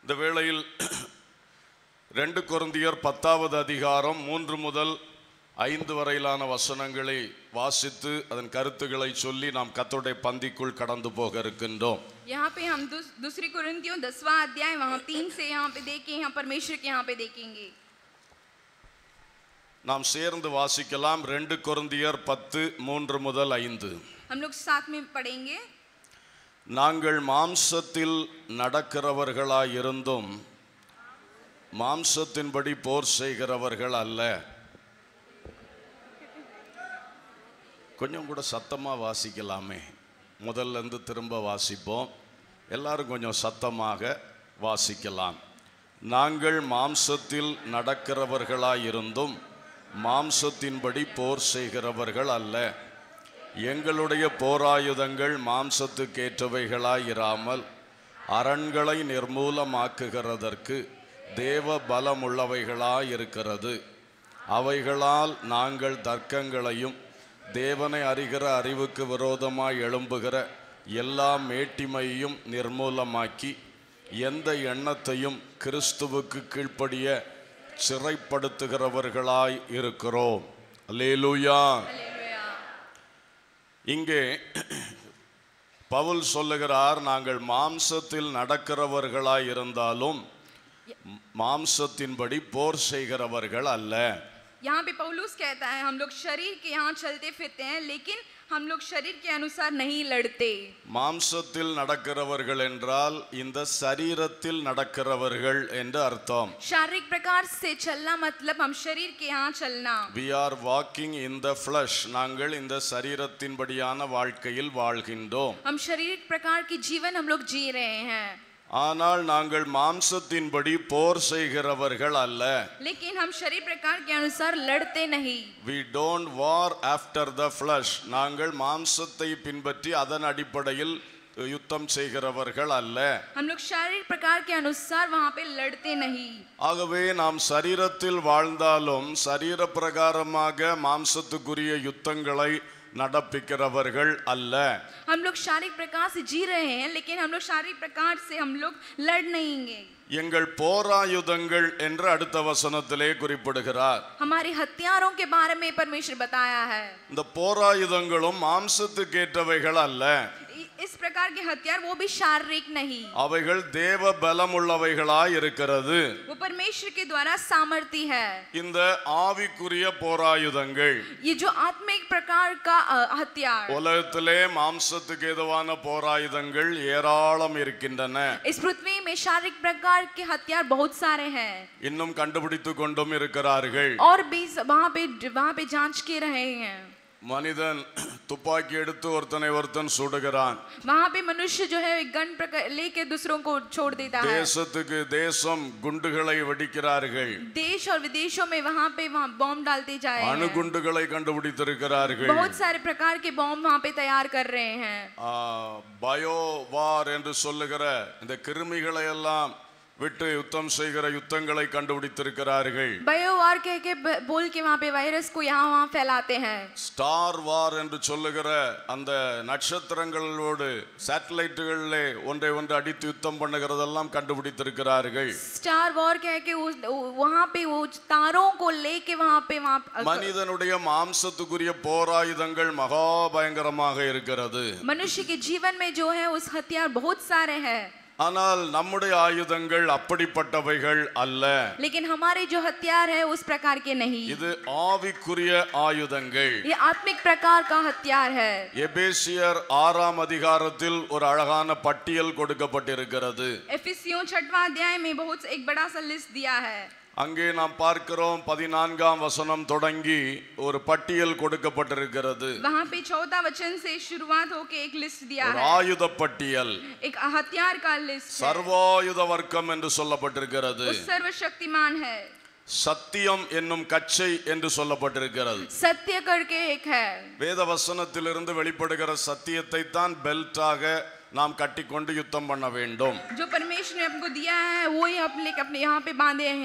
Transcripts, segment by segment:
இந்த வேளையில் ரெண்டு கொருந்தியர் பத்தாவது அதிகாரம் மூன்று முதல் ஐந்து வரையிலான வசனங்களை வாசித்து அதன் கருத்துக்களை சொல்லி நாம் கத்தோடைய பந்திக்குள் கடந்து போக இருக்கின்றோம் यहाँ पे हम दूस, दूसरी कुरिन्तियों दसवां अध्याय वहाँ तीन से यहाँ पे देखें यहाँ परमेश्वर के यहाँ पे देखेंगे நாம் சேர்ந்து வாசிக்கலாம் ரெண்டு கொருந்தியர் பத்து மூன்று முதல் ஐந்து हम लोग साथ में पढ़ेंगे நாங்கள் மாம்சத்தில் நடக்கிறவர்களாய் இருந்தும் மாம்சத்தின்படி போர் செய்கிறவர்கள் அல்ல கொஞ்சம் கூட சத்தமா வாசிக்கலாமே முதல்ல இருந்து திரும்ப வாசிப்போம் எல்லாரும் கொஞ்சம் சத்தமாக வாசிக்கலாம் நாங்கள் மாம்சத்தில் நடக்கிறவர்களாய் இருந்தும் மாம்சத்தின்படி போர் செய்கிறவர்கள் அல்ல எங்களுடைய போராயுதங்கள் மாம்சத்துக்கேற்றவைகளாய் இராமல் அரண்களை நிர்மூலமாக்குகிறதற்கு தேவ பலமுள்ளவைகளாய் இருக்கிறது அவைகளால் நாங்கள் தர்க்கங்களையும் தேவனை அறிகிற அறிவுக்கு விரோதமாய் எழும்புகிற எல்லா மேட்டிமையையும் நிர்மூலமாக்கி எந்த எண்ணத்தையும் கிறிஸ்துவுக்கு கீழ்ப்படிய சிறைப்படுத்துகிறவர்களாய் இருக்கிறோம் அல்லேலூயா हालेलुया இங்கே பவுல் சொல்லுகிறார் நாங்கள் மாம்சத்தில் நடக்கிறவர்களாய் இருந்தாலும் மாம்சத்தின்படி போர் செய்கிறவர்கள் அல்ல यहाँ पे पौलुस कहता है हम लोग शरीर के यहाँ चलते फिरते हैं लेकिन हम लोग शरीर के अनुसार नहीं लड़ते மாம்சத்தில் நடக்கிறவர்கள் என்றால் இந்த சரீரத்தில் நடக்கிறவர்கள் என்று அர்த்தம் शारीरिक प्रकार से चलना मतलब हम शरीर के यहाँ चलना we are walking in the flesh நாங்கள் இந்த சரீரத்தின்படியான வாழ்க்கையில் வாழ்கின்றோம் हम शारीरिक प्रकार की जीवन हम लोग जी रहे हैं ஆனால் நாங்கள் மாம்சத்தின்படி போர் செய்கிறவர்கள் அல்ல लेकिन हम शरीर प्रकार के अनुसार लड़ते नहीं we don't war after the flesh நாங்கள் மாம்சத்தை பின்பற்றி அதன் அடிப்படையில் யுத்தம் செய்கிறவர்கள் அல்ல हम लोग शारीरिक प्रकार के अनुसार वहाँ पे लड़ते नहीं ஆகவே நாம் சரீரத்தில் வாழ்ந்தாலும் சரீர பிரகாரமாக மாம்சத்துக்குரிய யுத்தங்களை நடப்பிக்கிறவர்கள் அல்ல हम लोग शारीरिक प्रकार से जी रहे हैं लेकिन हम लोग शारीरिक प्रकार से हम लोग लड़ नहींगे எங்கள் போராயுதங்கள் என்று அடுத்த வசனத்திலே குறிப்பிடுகிறார் हमारे हथियारों के बारे में परमेश्वर बताया है இந்த போராயுதங்களும் மாம்சத்துக்கேற்றவைகள் அல்ல इ- इस प्रकार के हथियार वो भी शारीरिक नहीं அவைகள் தேவ பலமுள்ளவைகளாய் இருக்கிறது वो परमेश्वर के द्वारा सामर्थ्य है இந்த ஆவிக்குரிய போராயுதங்கள் ये जो आत्मिक प्रकार का अ, हथियार உலகத்திலே மாம்சத்துக்கு ஏதுவான போராயுதங்கள் ஏராளம் இருக்கின்றன इस पृथ्वी में शारीरिक प्रकार के हथियार बहुत सारे हैं இன்னும் கண்டுபிடித்து கொண்டும் இருக்கிறார்கள் और भी वहाँ पे वहाँ पे जांच के रहे हैं மனிதன் துப்பாக்கி எடுத்து ஒருத்தனை ஒருத்தன் சுடுகிறான் वहाँ पे मनुष्य जो है एक गन प्रकार लेके दूसरों को छोड़ देता है தேசத்துக்கு தேசம் குண்டுகளை வெடிக்கிறார்கள் देश और विदेशों में वहाँ पे वहाँ बॉम्ब डालते जाए हैं। அணுகுண்டுகளை கண்டுபிடித்திருக்கிறார்கள் बहुत सारे प्रकार के बॉम्ब वहाँ पे तैयार कर रहे हैं ஆ, பயோ வார் என்று சொல்லுகிற இந்த கிருமிகளை எல்லாம் விட்டு யுத்தம் செய்கிற யுத்தங்களை கண்டுபிடித்திருக்கிறார்கள் बायोवार कह के ब- बोल के वहाँ पे वायरस को यहाँ वहाँ फैलाते हैं ஸ்டார் வார் என்று சொல்லுகிற அந்த நட்சத்திரங்களோடு சேட்டலைட்டுகளிலே ஒன்றை ஒன்று அடித்து யுத்தம் பண்ணுகிறதெல்லாம் கண்டுபிடித்திருக்கிறார்கள் स्टार वॉर कह के उस वहाँ पे वो तारों को लेके वहाँ पे वहाँ மனிதனுடைய மாம்சத்துக்குரிய போராயுதங்கள் மகா பயங்கரமாக இருக்கிறது मनुष्य के जीवन में जो है उस हथियार बहुत सारे हैं ஆனால் நம்முடைய ஆயுதங்கள் அப்படிப்பட்டவைகள் அல்ல लेकिन हमारे जो हथियार है उस प्रकार के नहीं இது ஆவிக்குரிய ஆயுதங்கள் ये आत्मिक प्रकार का हथियार है எபேசியர் ஆறாம் அதிகாரத்தில் ஒரு அழகான பட்டியல் கொடுக்கப்பட்டிருக்கிறது एफिसियों छठवां अध्याय में बहुत एक बड़ा सा लिस्ट दिया है அங்கே நாம் பார்க்கிறோம் பதினான்காம் வசனம் தொடங்கி ஒரு பட்டியல் கொடுக்கப்பட்டிருக்கிறது वहाँ पे चौदह वचन से शुरुआत होके एक लिस्ट दिया ஒரு है ஆயுத பட்டியல் एक हथियार का लिस्ट है சர்வாயுத வர்க்கம் என்று சொல்லப்பட்டிருக்கிறது वो सर्वशक्तिमान है சத்தியம் என்னும் கச்சை என்று சொல்லப்பட்டிருக்கிறது सत्य करके एक है வேத வசனத்திலிருந்து வெளிப்படுகிற சத்தியத்தை தான் பெல்ட்டாக நாம் கட்டிக்கொண்டு யுத்தம் பண்ண வேண்டும் जो परमेश्वर ने हमको दिया है वो ही अपने अपने यहाँ पे बांधे हैं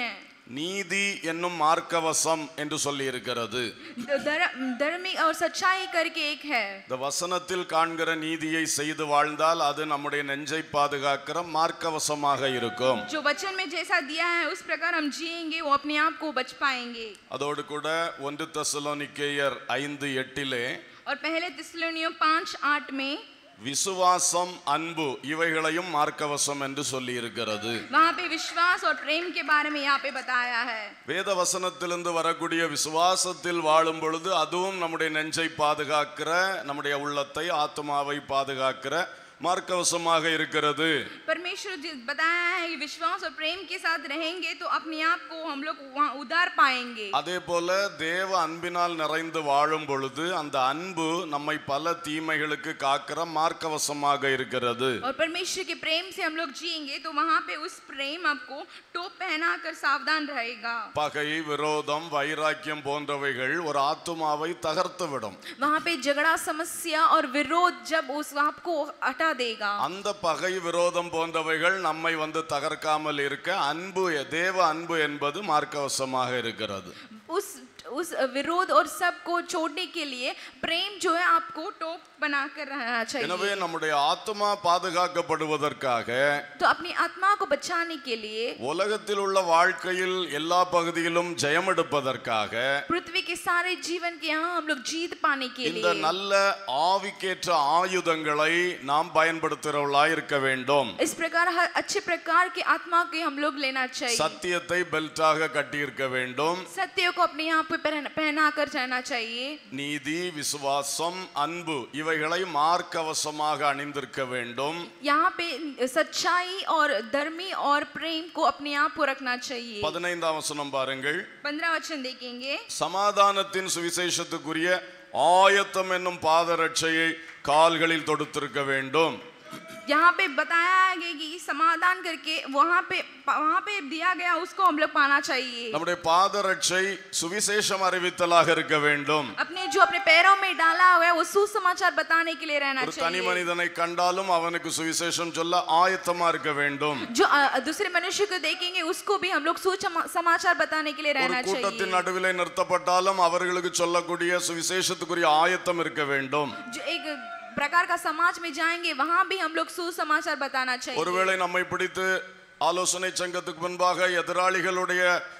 நீதி என்னும் மார்க்கவசம் என்று சொல்லி இருக்கிறது धर- धर्मी और सच्चाई करके एक है இந்த வசனத்தில் காண்கிற நீதியை செய்து வாழ்ந்தால் அது நம்முடைய நெஞ்சை பாதுகாக்கிற மார்க்கவசமாக இருக்கும் जो वचन में जैसा दिया है उस प्रकार हम जिएंगे वो अपने आप को बच पाएंगे அதோடு கூட ஒன்று தெசலோனிக்கேயர் ஐந்து எட்டிலே और पहले तिस्सलुनियों पाँच आठ में விசுவாசம் அன்பு இவைகளையும் மார்க்கவசம் என்று சொல்லி இருக்கிறது वहाँ पे विश्वास और प्रेम के बारे में यहाँ पे बताया है வேத வசனத்திலிருந்து வரக்கூடிய விசுவாசத்தில் வாழும் பொழுது அதுவும் நம்முடைய நெஞ்சை பாதுகாக்கிற நம்முடைய உள்ளத்தை ஆத்மாவை பாதுகாக்கிற மார்க்கவசமாக இருக்கிறது परमेश्वर जी बताया है कि विश्वास और प्रेम के साथ रहेंगे तो अपने आप को हम लोग वहाँ उधार पाएंगे அதே போல தேவ அன்பினால் நிறைந்து வாழும் பொழுது அந்த அன்பு நம்மை பல தீமைகளுக்கு காக்கிற மார்க்கவசமாக இருக்கிறது और परमेश्वर के प्रेम से हम लोग जिएंगे तो वहाँ पे उस प्रेम आपको टोप पहना कर सावधान रहेगा பகை விரோதம் வைராக்கியம் போன்றவைகள் ஒரு ஆத்துமாவை தகர்த்து விடும் वहाँ पे झगड़ा समस्या और विरोध जब उस आपको हटा देगा அந்த பகை விரோதம் போன்றவைகள் நம்மை வந்து தகர்க்காமல் இருக்க அன்பு தேவ அன்பு என்பது மார்க்கவசமாக இருக்கிறது उस उस विरोध और सब को छोड़ने के लिए प्रेम जो है आपको टोप बना कर रहना எனவே चाहिए நம்முடைய ஆத்மா பாதுகாக்கப்படுவதற்காக तो अपनी आत्मा को बचाने के लिए உலகத்தில் உள்ள வாழ்க்கையில் எல்லா பகுதியிலும் ஜெயமெடுப்பதற்காக पृथ्वी के सारे जीवन के यहाँ हम लोग जीत पाने के இந்த लिए நல்ல ஆவிக்கேற்ற ஆயுதங்களை நாம் பயன்படுத்துகிறவர்களாய் இருக்க வேண்டும் इस प्रकार हर अच्छे प्रकार के आत्मा के हम लोग लेना चाहिए சத்தியத்தை பெல்ட்டாக கட்டியிருக்க வேண்டும் सत्य को अपने आप पे पहन- पहना कर रहना चाहिए நீதி விசுவாசம் அன்பு இவைகளை மார்க்கவசமாக அணிந்திருக்க வேண்டும் यहाँ पे सच्चाई और धर्मी और प्रेम को अपने आप को रखना चाहिए பதினைந்தாம் வசனம் பாருங்கள் पंद्रह वचन देखेंगे சமாதானத்தின் சுவிசேஷத்துக்குரிய ஆயத்தம் என்னும் பாதரட்சையை கால்களில் தொடுத்திருக்க வேண்டும் यहाँ पे बताया है कि समाधान करके वहाँ पे वहाँ पे दिया गया उसको हम लोग पाना चाहिए நம்முடைய பாதரட்சை சுவிசேஷம் அறிவித்தலாக இருக்க வேண்டும் अपने जो अपने पैरों में डाला हुआ है वो सुसमाचार बताने के लिए रहना ஒரு தனி चाहिए மனிதனை கண்டாலும் அவனுக்கு சுவிசேஷம் சொல்ல ஆயத்தமா இருக்க வேண்டும் जो अ, दूसरे मनुष्य को देखेंगे उसको भी हम लोग सुसमाचार बताने के लिए ஒரு रहना கூட்டத்தின் चाहिए நடுவிலே நிறுத்தப்பட்டாலும் அவர்களுக்கு சொல்லக்கூடிய சுவிசேஷத்துக்குரிய ஆயத்தம் இருக்க வேண்டும் जो एक प्रकार का समाज में जाएंगे वहां भी हम लोग सुसमाचार बताना चाहिए ஒருவேளை நம்மை பிடித்து ஆலோசனை சங்கத்துக்கு முன்பாக எதிராளிகளுடைய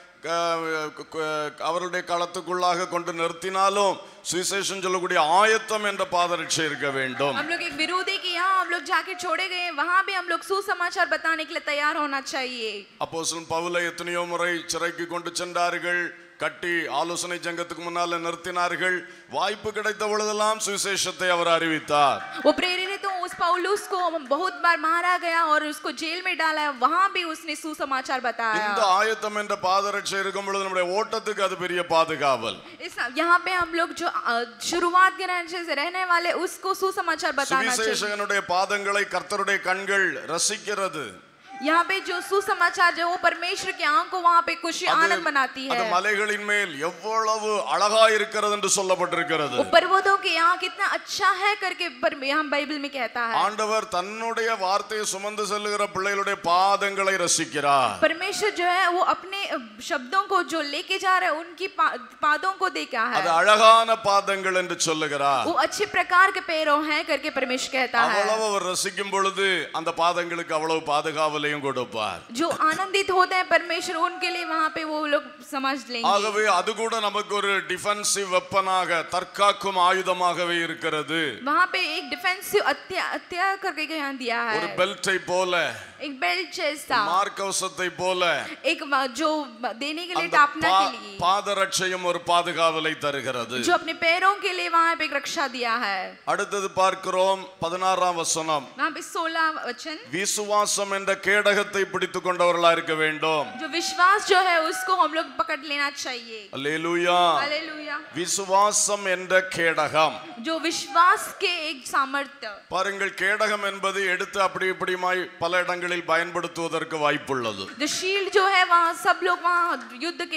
அஹ், க- அவருடைய களத்துக்குள்ளாக கொண்டு நிறுத்தினாலும் சுவிசேஷம் சொல்லக்கூடிய ஆயத்தம் என்ற பாதரட்சை இருக்க வேண்டும் हम लोग एक विरोधी के यहाँ हम लोग जाके छोड़े गए वहां भी हम लोग सुसमाचार बताने के लिए तैयार होना चाहिए அப்போஸ்தலன் பவுலை எத்தனையோ முறை சிறைக்கு கொண்டு சென்றார்கள் கட்டி ஆலோசனை சங்கத்துக்கு முன்னால நிறுத்தினார்கள் வாய்ப்பு கிடைத்த பொழுதெல்லாம் சுவிசேஷத்தை அவர் அறிவித்தார் वो प्रेरित तो उस पौलुस को बहुत बार मारा गया और उसको जेल में डाला है वहां भी उसने सुसमाचार இந்த बताया ஆயத்தம் என்ற பாதரட்சை இருக்கும் பொழுது நம்முடைய ஓட்டத்துக்கு அது பெரிய பாதுகாவல் इस यहाँ पे हम लोग जो अ, शुरुआत के रहने से रहने वाले उसको सुसमाचार बताना चाहिए சுவிசேஷகனுடைய பாதங்களை கர்த்தருடைய கண்கள் ரசிக்கிறது यहाँ पे जो सुसमाचार जो वो परमेश्वर की आंख को वहाँ पे खुशी அது- आनंद मनाती அது है மலைகளின் மேல் எவ்வளவு அழகா இருக்கிறது என்று சொல்லப்பட்டிருக்கிறது वो पर्वतों के यहाँ कितना अच्छा है करके पर यहाँ बाइबल में कहता है ஆண்டவர் தன்னுடைய வார்த்தையை சுமந்து செல்லுகிற பிள்ளைகளுடைய பாதங்களை ரசிக்கிறார் परमेश्वर जो है वो अपने अ, शब्दों को जो लेके जा रहे हैं उनकी पा, पादों को देखा அது है அழகான பாதங்கள் என்று சொல்லுகிறார் वो अच्छे प्रकार के पैरों हैं करके परमेश्वर कहता है அவ்வளவு அவர் ரசிக்கும் பொழுது அந்த பாதங்களுக்கு அவ்வளவு பாதுகாவலையும் கொடுப்பார் जो आनंदित होते हैं परमेश्वर उनके लिए वहाँ पे वो लोग समझ लेंगे ஆகவே அது கூட நமக்கு ஒரு டிஃபென்சிவ் வெப்பனாக தற்காக்கும் ஆயுதமாகவே இருக்கிறது वहाँ पे एक डिफेंसिव हत्या हत्या करके यहाँ दिया ஒரு है பெல்ட்டை போல एक बेल्ट जैसा மார்க்கவசத்தை போல एक व- जो देने के लिए அந்த टापना பா- के लिए பாதரட்சையும் ஒரு பாதுகாவலை தருகிறது जो अपने पैरों के लिए वहाँ पे एक रक्षा दिया है அடுத்தது பார்க்கிறோம் பதினாறாம் வசனம் वहाँ पे सोलह वचन விசுவாசம் என்ற கேடகத்தை பிடித்துக் கொண்டவர்களா இருக்க வேண்டும் जो विश्वास जो है उसको हम लोग पकड़ लेना चाहिए அல்லேலூயா हालेलुया விசுவாசம் என்ற கேடகம் जो विश्वास के एक सामर्थ्य பாருங்கள் கேடகம் என்பது எடுத்து அப்படி இப்படியுமாய் பல இடங்களில் பயன்படுத்துவதற்கு வாய்ப்புள்ளது जो शील्ड जो है वहाँ सब लोग वहाँ युद्ध के लिए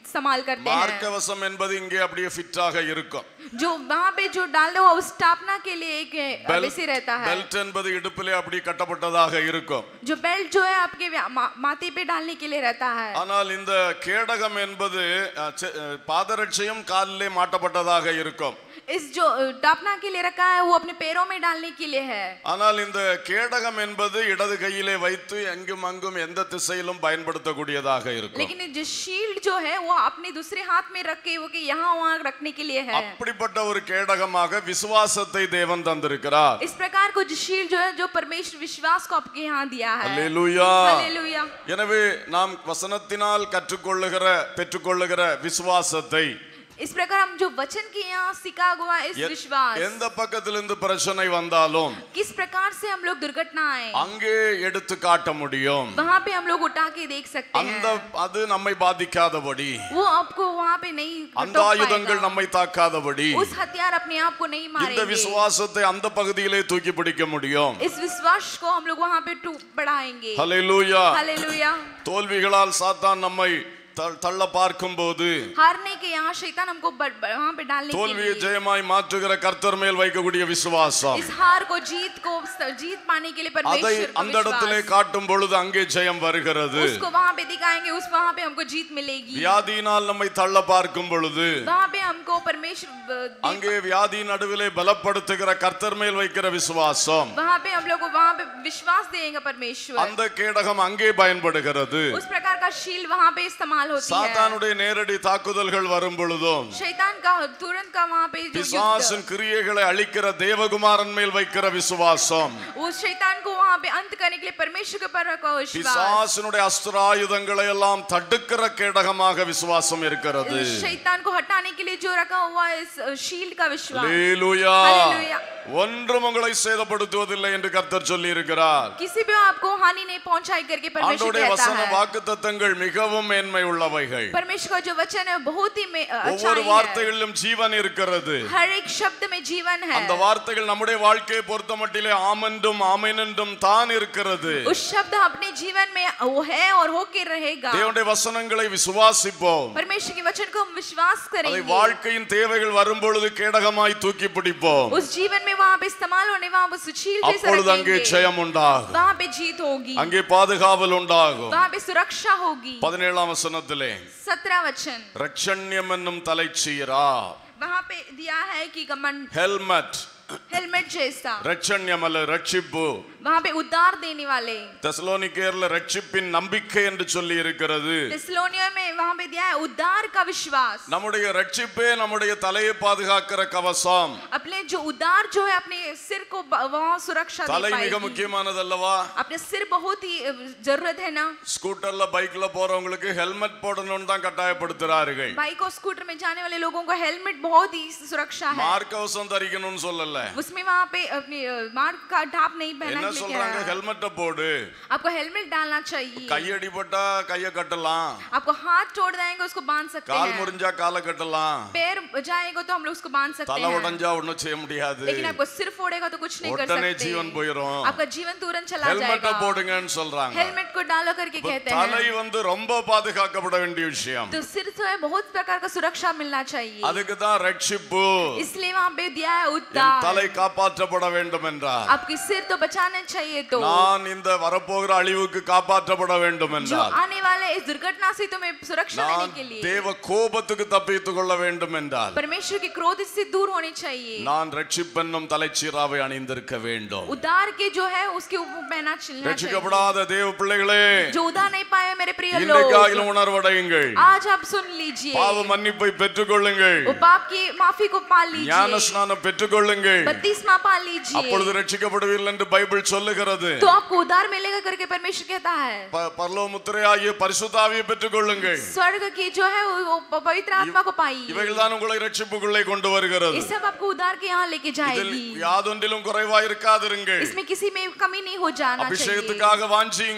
इस्तेमाल करते हैं மார்க்கவசம் என்பது இங்கே அப்படியே ஃபிட்டாக இருக்கும் जो वहाँ पे जो डालते हो उस टापना के लिए एक अ, वैसे रहता है பெல்ட் என்பது இடுப்பிலே அப்படி கட்டப்பட்டதாக இருக்கும் जो बेल्ट जो है आपके व्या- मा- माथे पे डालने के लिए रहता है ஆனால் இந்த கேடகம் என்பது அஹ், செ- அஹ், பாதரட்சையும் காலிலே மாட்டப்பட்டதாக இருக்கும் इस जो अ, टापना के लिए रखा है वो अपने पैरों में डालने के लिए है ஆனால் இந்த கேடகம் என்பது இடது கையிலே வைத்து எங்கும் அங்கும் எந்த திசையிலும் பயன்படுத்தக்கூடியதாக இருக்கும் लेकिन ये जो शील्ड जो है वो अपने दूसरे हाथ में रख के वो कि यहाँ वहाँ रखने के लिए है அப்படிப்பட்ட ஒரு கேடகமாக விசுவாசத்தை தேவன் தந்திருக்கிறார் इस प्रकार को जो शील्ड जो है जो परमेश्वर विश्वास को आपके यहाँ दिया है அல்லேலூயா हालेलुया எனவே நாம் வசனத்தினால் கற்றுக்கொள்ளுகிற பெற்றுக்கொள்ளுகிற விசுவாசத்தை इस प्रकार हम जो वचन के यहाँ सिखा हुआ इस எ- विश्वास எந்த பக்கத்திலிருந்து பிரச்சனை வந்தாலும் किस प्रकार से हम लोग दुर्घटना आए அங்கே எடுத்து காட்ட முடியும் वहाँ पे हम लोग उठा के देख सकते அந்த हैं அது நம்மை பாதிக்காதபடி वो आपको वहाँ पे नहीं அந்த टोक ஆயுதங்கள் पाएगा। நம்மை தாக்காதபடி उस हथियार अपने आप को नहीं இந்த मारेंगे விசுவாசத்தை அந்த பகுதியிலே தூக்கி பிடிக்க முடியும் इस विश्वास को हम लोग वहाँ पे टू बढ़ाएंगे ஹalleluya हालेलुया தோல்விகளால் சாத்தான் நம்மை த- தள்ள பார்க்கும்போது हारने के यहाँ शैतान हमको ब- ब- वहाँ पे डालने के தோல்வியை लिए ஜெயமாய் மாற்றுகிற கர்த்தர் மேல் வைக்கக்கூடிய விசுவாசம் इस हार को जीत को जीत पाने के लिए அதை परमेश्वर को அந்த இடத்திலே विश्वास காட்டும் பொழுது அங்கே ஜெயம் வருகிறது उसको वहाँ पे दिखाएंगे उस वहाँ पे हमको जीत मिलेगी வியாதியினால் நம்மை தள்ள பார்க்கும் பொழுது वहाँ पे हमको परमेश्वर अ, दे- அங்கே வியாதி நடுவிலே பலப்படுத்துகிற கர்த்தர் மேல் வைக்கிற விசுவாசம் वहाँ पे हम लोग को वहाँ पे विश्वास देंगे परमेश्वर அந்த கேடகம் அங்கே பயன்படுகிறது उस प्रकार का शील वहाँ पे इस्तेमाल होती है சாத்தானுடைய நேரடி தாக்குதல்கள் வரும் பொழுதும் शैतान का तुरंत का वहाँ पे जो பிசாசின் युद्ध, கிரியைகளை அழிக்கிற தேவகுமாரன் மேல் வைக்கிற விசுவாசம் उस शैतान को वहाँ पे अंत करने के लिए परमेश्वर के पर रखा विश्वास பிசாசினுடைய அஸ்திராயுதங்களை எல்லாம் தடுக்கிற கேடகமாக விசுவாசம் இருக்கிறது इस शैतान को हटाने के लिए जो रखा हुआ है इस शील्ड का विश्वास அல்லேலூயா. அல்லேலூயா. ஒன்றும் உங்களை சேதப்படுத்துவதில்லை என்று கர்த்தர் சொல்லி இருக்கிறார் किसी भी आपको हानि नहीं पहुंचाई करके परमेश्वर ஆண்டோடைய कहता வசன है வாக்கு தத்தங்கள் மிகவும் மேன்மை உள்ளவைகள் परमेश्वर का जो वचन है बहुत ही में- ஒவ்வொரு अच्छाई है வார்த்தைகளிலும் ஜீவன் இருக்கிறது हर एक शब्द में जीवन है அந்த வார்த்தைகள் நம்முடைய வாழ்க்கையை பொறுத்த மட்டிலே ஆமென்றும் ஆமெனென்றும் தான் இருக்கிறது उस शब्द अपने जीवन में वो है और होके रहेगा தேவனுடைய வசனங்களை விசுவாசிப்போம் परमेश्वर के वचन को हम विश्वास அதை करेंगे வாழ்க்கையின் தேவைகள் வரும்பொழுது கேடகமாய் தூக்கி பிடிப்போம் उस जीवन में वहाँ पे इस्तेमाल होने वहाँ पे सुशील जैसा அப்பொழுது அங்கே रखेंगे ஜெயம் உண்டாகும் वहाँ पे जीत होगी அங்கே பாதுகாவல் உண்டாகும் वहाँ पे सुरक्षा होगी பதினேழாம் வசனத்திலே सत्रह वचन ரட்சண்யம் என்னும் தலைச்சீரா वहाँ पे दिया है कि कमन ஹெல்மெட் हेलमेट जैसा ரட்சண்யம் அல்ல ரட்சிப்பு वहाँ पे उद्धार देने वाले தெசலோனிக்கேர்ல ரட்சிப்பின் நம்பிக்கை என்று சொல்லி இருக்கிறது थिस्सलुनिया में वहाँ पे दिया है उद्धार का विश्वास நம்முடைய ரட்சிப்பே நம்முடைய தலையை பாதுகாக்கிற கவசம் अपने जो उद्धार जो है अपने सिर को ब- वहाँ सुरक्षा दे தலை மிக पाएगी முக்கியமானது அல்லவா अपने सिर बहुत ही अ, जरूरत है ना ஸ்கூட்டர்ல பைக்ல போறவங்களுக்கு ஹெல்மெட் போடணும்னு தான் கட்டாயப்படுத்துறார்கள் बाइक और स्कूटर में जाने वाले लोगों को हेलमेट बहुत ही सुरक्षा है மார்க்கவசம் தரிக்கணும்னு சொல்லல उसमें वहाँ पे अपनी अ, मार्ग का ढाप नहीं என்ன पहना के लिए சொல்றாங்க कह रहा है। ஹெல்மெட்டை போடு आपको हेलमेट डालना चाहिए கையடிப்பட்டா கைய கட்டலாம் आपको हाथ तोड़ देंगे उसको बांध सकते கால் हैं முறிஞ்சா காலை கட்டலாம் पैर जाएगा तो हम लोग उसको बांध सकते தலை हैं உடைஞ்சா ஒண்ணும் செய்ய முடியாது लेकिन आपको सिर फोड़ेगा तो कुछ नहीं कर உடனே सकते ஜீவன் போயிரும் आपका जीवन तुरंत चला ஹெல்மெட்டை जाएगा போடுங்கன்னு சொல்றாங்க हेलमेट को डालो करके இப்ப कहते தலை हैं வந்து ரொம்ப பாதுகாக்கப்பட வேண்டிய விஷயம் तो सिर जो है बहुत प्रकार का सुरक्षा मिलना चाहिए அதுக்கு தான் ரட்சிப்பு इसलिए वहाँ पे दिया है என் उद्धार தலை காப்பாற்றப்பட வேண்டும் என்றார் आपकी सिर तो बचाना चाहिए तो நான் இந்த வரப்போகிற அழிவுக்கு காப்பாற்றப்பட வேண்டும் जो என்றார் आने वाले इस दुर्घटना से तुम्हें सुरक्षा देने நான் के लिए தேவ கோபத்துக்கு தப்பித்துக் கொள்ள வேண்டும் என்றார் परमेश्वर के क्रोध से दूर होने चाहिए நான் ரட்சிப்பென்னும் தலைச்சீராவை அணிந்திருக்க வேண்டும் उद्धार के जो है उसके ऊपर पहना चलना चाहिए ரட்சிக்கப்படாத தேவ பிள்ளைகளே जो उद्धार नहीं पाए मेरे प्रिय लोग இன்றைக்காகிலும் உணர்வடையுங்கள் आज आप सुन लीजिए பாவ மன்னிப்பை பெற்றுக்கொள்ளுங்கள் वो पाप की माफी को पा ஞான लीजिए ஸ்நானம் பெற்றுக்கொள்ளுங்கள் बत्तीसवा पा लीजिए அப்பொழுது ரட்சிக்கப்படுவீர்கள் என்று பைபிள் சொல்லுகிறது तो आपको उद्धार मिलेगा करके परमेश्वर कहता है ப- பரலோக முத்திரையாகிய பரிசுத்தாவியை பெற்றுக்கொள்ளுங்கள் स्वर्ग की जो है वो वो पवित्र आत्मा को पाई இவைகள் தான் உங்களை ரட்சிப்புக்குள்ளே கொண்டு வருகிறது ये सब आपको उद्धार के यहाँ लेके இதில் जाएगी யாதொன்றிலும் குறைவா இருக்காதிருங்கள் इसमें किसी में कमी नहीं हो जाना चाहिए அபிஷேகத்துக்காக வாஞ்சியுங்கள்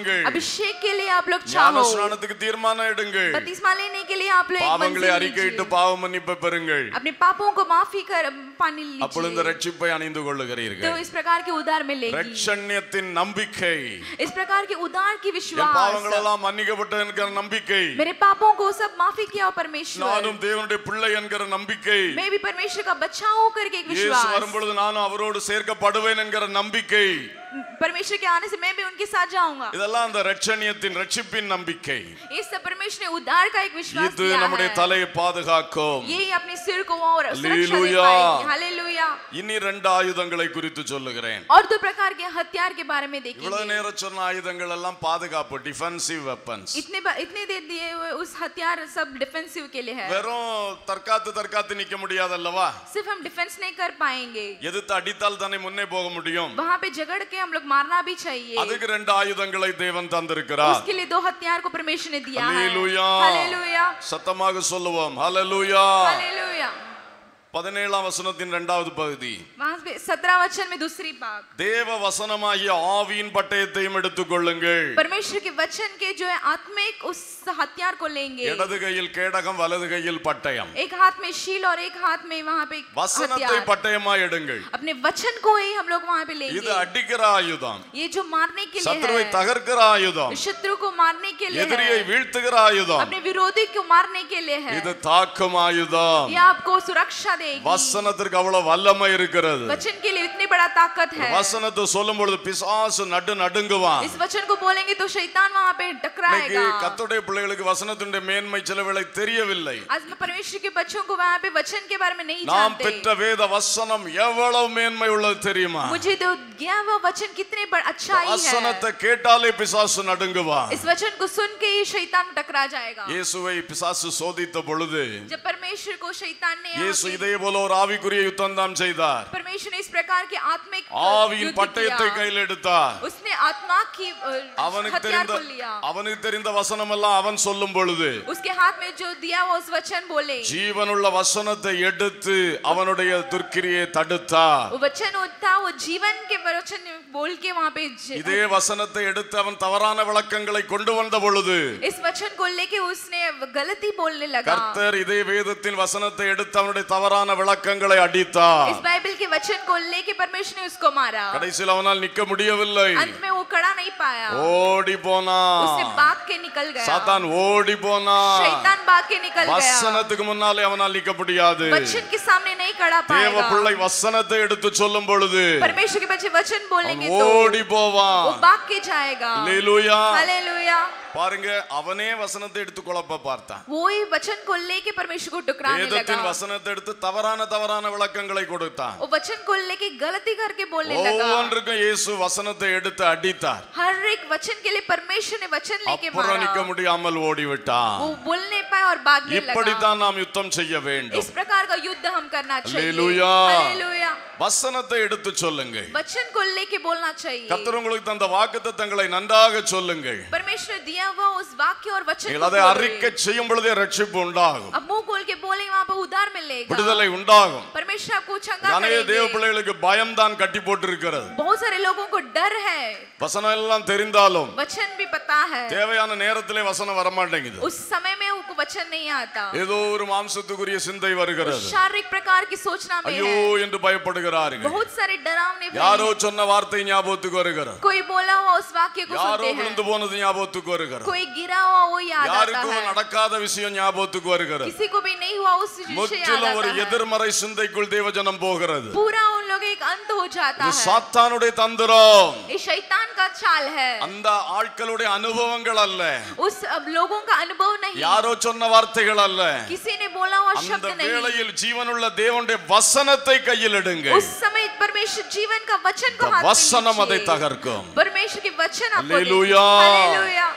अभिषेक के लिए आप लोग ஞான चाहो ஸ்நானத்துக்கு தீர்மானம் எடுங்கள் बपतिस्मा लेने के लिए आप लोग एक பாவங்களை मंजिल அறிக்கையிட்டு लीजिए। பாவ மன்னிப்பை பெறுங்கள் अपने पापों को माफी कर पानी அப்பொழுது இந்த लीजिए ரட்சிப்பை அணிந்து तो கொள்ளுகிறீர்கள் इस प्रकार के उदार मिलेगी ரட்சண்யத்தின் நம்பிக்கை इस प्रकार के उदार की என் विश्वास பாவங்கள் எல்லாம் மன்னிக்கப்பட்ட என்கிற நம்பிக்கை मेरे पापों को सब माफी किया हो परमेश्वर நானும் தேவனுடைய பிள்ளை என்கிற நம்பிக்கை मैं भी परमेश्वर का बच्चा हूँ करके एक இயேசு विश्वास வரும்பொழுது நானும் அவரோடு சேர்க்கப்படுவேன் என்கிற நம்பிக்கை परमेश्वर के आने से मैं भी उनके साथ जाऊंगा இதெல்லாம் அந்த ரட்சணியத்தின் ரட்சிப்பின் நம்பிக்கை इस सब परमेश्वर ने उद्धार का एक विश्वास இது दिया நம்முடைய है தலையை பாதுகாக்கும் यही अपने सिर को और सुरक्षा दे Hallelujah. पाएगी हालेलुया இனி ரெண்டு ஆயுதங்களை குறித்து சொல்லுகிறேன் और दो प्रकार के हथियार के बारे में இவ்வளவு देखेंगे நேரம் சொன்ன ஆயுதங்கள் எல்லாம் பாதுகாப்பு டிஃபென்சிவ் வெப்பன்ஸ் इतने बा- इतने दे दिए हुए उस हथियार सब डिफेंसिव के लिए है வெறும் தற்காத்து தற்காத்து நிக்க முடியாதல்லவா सिर्फ हम डिफेंस नहीं कर पाएंगे எதிர்த்து அடித்தால் தானே முன்னே போக முடியும் वहां पे झगड़ के हम लोग मारना भी चाहिए அதுக்கு ரெண்டு ஆயுதங்களை தேவன் தந்திருக்கிறார் उसके लिए दो हथियार को परमेश्वर ने दिया है Hallelujah. हालेलुया சத்தமாக சொல்லுவோம் ஹalleluya हालेलुया பதினேழாம் வசனத்தின் இரண்டாவது பகுதி वहां पे सत्रह वचन में दूसरी भाग தேவ வசனமாகிய ஆவியின் பட்டயத்தையும் எடுத்துக்கொள்ளுங்கள் परमेश्वर के वचन के जो है आत्मिक उस हथियार को लेंगे இடது கையில் கேடகம் வலது கையில் பட்டயம் एक हाथ में शील और एक हाथ में वहां पे வசனத்தை हथियार பட்டயமா எடுங்கள் अपने वचन को ही हम लोग वहां पे இது लेंगे அடிக்கிற ஆயுதம் ये जो मारने के लिए சத்ருவை है தகர்க்கிற ஆயுதம் शत्रु को मारने के लिए எதிரியை है வீழ்த்துகிற ஆயுதம் अपने विरोधी को मारने के लिए है இது தாக்கும் ஆயுதம் ये आपको सुरक्षा देगी வசனத்திற்கு அவ்வளவு வல்லமை இருக்கிறது वचन के लिए इतनी बड़ा ताकत है வசனத்தை சொல்லும் பொழுது பிசாசு நடு நடுங்குவான் इस वचन को बोलेंगे तो शैतान वहां पे இன்னைக்கு टकराएगा கத்துடைய பிள்ளைகளுக்கு வசனத்தினுடைய மேன்மை சில வேளை தெரியவில்லை आज मैं परमेश्वर के बच्चों को वहां पे वचन के बारे में नहीं நாம் जानते பெற்ற வேத வசனம் எவ்வளவு மேன்மை உள்ளது தெரியுமா मुझे तो गया वो वचन कितने बड़ अच्छाई है வசனத்தை கேட்டாலே பிசாசு நடுங்குவான் इस वचन को सुन के ही शैतान टकरा जाएगा இயேசுவை பிசாசு சோதித்த பொழுது जब परमेश्वर को शैतान ने यहाँ இயேசு पे- இதே போல ஒரு ஆவிக்குரிய யுத்தம் தான் செய்தார் परमेश्वर ने इस प्रकार के आत्मिक ஆவியின் युद्ध பட்டயத்தை किया। கையில் எடுத்தார் उसने आत्मा की अ, அவனுக்கு हथियार தெரிந்த को लिया அவனுக்கு தெரிந்த வசனம் எல்லாம் அவன் சொல்லும் பொழுது उसके हाथ में जो दिया वो उस वचन बोले ஜீவனுள்ள வசனத்தை எடுத்து அவனுடைய துர்க்கிரியை தடுத்தார் वो वचन था वो जीवन के वचन बोल के वहां पे ज- இதே வசனத்தை எடுத்து அவன் தவறான விளக்கங்களை கொண்டு வந்த பொழுது इस वचन को लेके उसने गलती बोलने लगा கர்த்தர் இதே வேதத்தின் வசனத்தை எடுத்து அவனுடைய தவறான விளக்கங்களை அடித்தார் इस बाइबल के वचन को लेके परमेश्वर ने उसको मारा கடைசியில் அவனால் நிக்க முடியவில்லை अंत में वो खड़ा नहीं पाया ஓடி போனா उसने भाग के निकल गया சாத்தான் ஓடி போனா शैतान भाग के निकल गया வசனத்துக்கு முன்னாலே அவனால் நிக்க முடியாது वचन के सामने नहीं खड़ा தேவ पाएगा பிள்ளை வசனத்தை எடுத்து சொல்லும் பொழுது परमेश्वर के बच्चे वचन बोलेंगे அவன் तो ஓடி போவான் वो भाग के जाएगा அல்லேலூயா हालेलुया பாருங்க அவனே வசனத்தை எடுத்து குழப்ப பார்த்தான் वो ही वचन को लेके परमेश्वर को टुकराने வேதத்தின் लगा வசனத்தை எடுத்து தவறான தவறான விளக்கங்களை கொடுத்தான் वो वचन को लेके गलती करके बोलने लगा ஒவ்வொன்றுக்கும் இயேசு வசனத்தை எடுத்து அடித்தார் हर एक वचन के लिए परमेश्वर ने वचन लेके அப்புறம் நிக்க मारा முடியாமல் ஓடிவிட்டான் वो बोलने पाए और भागने लगा இப்படித்தான் நாம் யுத்தம் செய்ய வேண்டும் इस प्रकार का युद्ध हम करना चाहिए हालेलुया। हालेलुया வசனத்தை எடுத்து சொல்லுங்கள் वचन को लेके बोलना चाहिए கர்த்தர் உங்களுக்கு தந்த வாக்குத்தத்தங்களை நன்றாக சொல்லுங்கள் परमेश्वर दिया हुआ उस वाक्य और वचन நீங்கள் को அதை बोलो। அறிக்கை செய்யும் பொழுதே ரட்சிப்பு உண்டாகும் अब मुंह खोल के बोले वहां पे उधार मिलेगा விடுதலை உண்டாகும் परमेश्वर आपको चंगा அநேக தேவ करेंगे பிள்ளைகளுக்கு பயம் தான் கட்டி போட்டிருக்கிறது बहुत सारे लोगों को डर है வசனம் எல்லாம் தெரிந்தாலும் वचन भी पता है தேவையான நேரத்திலே வசனம் வரமாட்டேங்குது उस समय में उनको वचन नहीं आता ஏதோ ஒரு மாம்சத்துக்குரிய சிந்தை வருகிறது उस शारीरिक प्रकार की सोचना में ஐயோ है என்று பயப்படுகிறார்கள் बहुत सारे डरावने भय யாரோ சொன்ன வார்த்தை ஞாபகத்துக்கு வருகிறது कोई बोला हुआ उस वाक्य को யாரோ सुनते हैं விழுந்து போனது ஞாபகத்துக்கு வருகிறது कोई गिरा हुआ वो याद आता யாருக்கும் है நடக்காத விஷயம் ஞாபகத்துக்கு வருகிறது किसी को भी नहीं हुआ उस विषय याद முற்றிலும் ஒரு आता है எதிர்மறை சிந்தைக்குள் தேவஜனம் போகிறது पूरा उन लोग एक अंत हो जाता இது है சாத்தானுடைய தந்திரம் ये शैतान का चाल है அந்த ஆட்களுடைய அனுபவங்கள் அல்ல उस अब लोगों का अनुभव नहीं யாரோ சொன்ன வார்த்தைகள் அல்ல किसी ने बोला हुआ அந்த शब्द नहीं வேளையில் ஜீவனுள்ள தேவனுடைய வசனத்தை கையில் எடுங்க उस समय परमेश्वर जीवन का वचन को हाथ में வசனம் அதை लीजिए। தகர்க்கும் परमेश्वर के वचन आपको देंगे। அல்லேலூயா हालेलुया எவ்வளவோ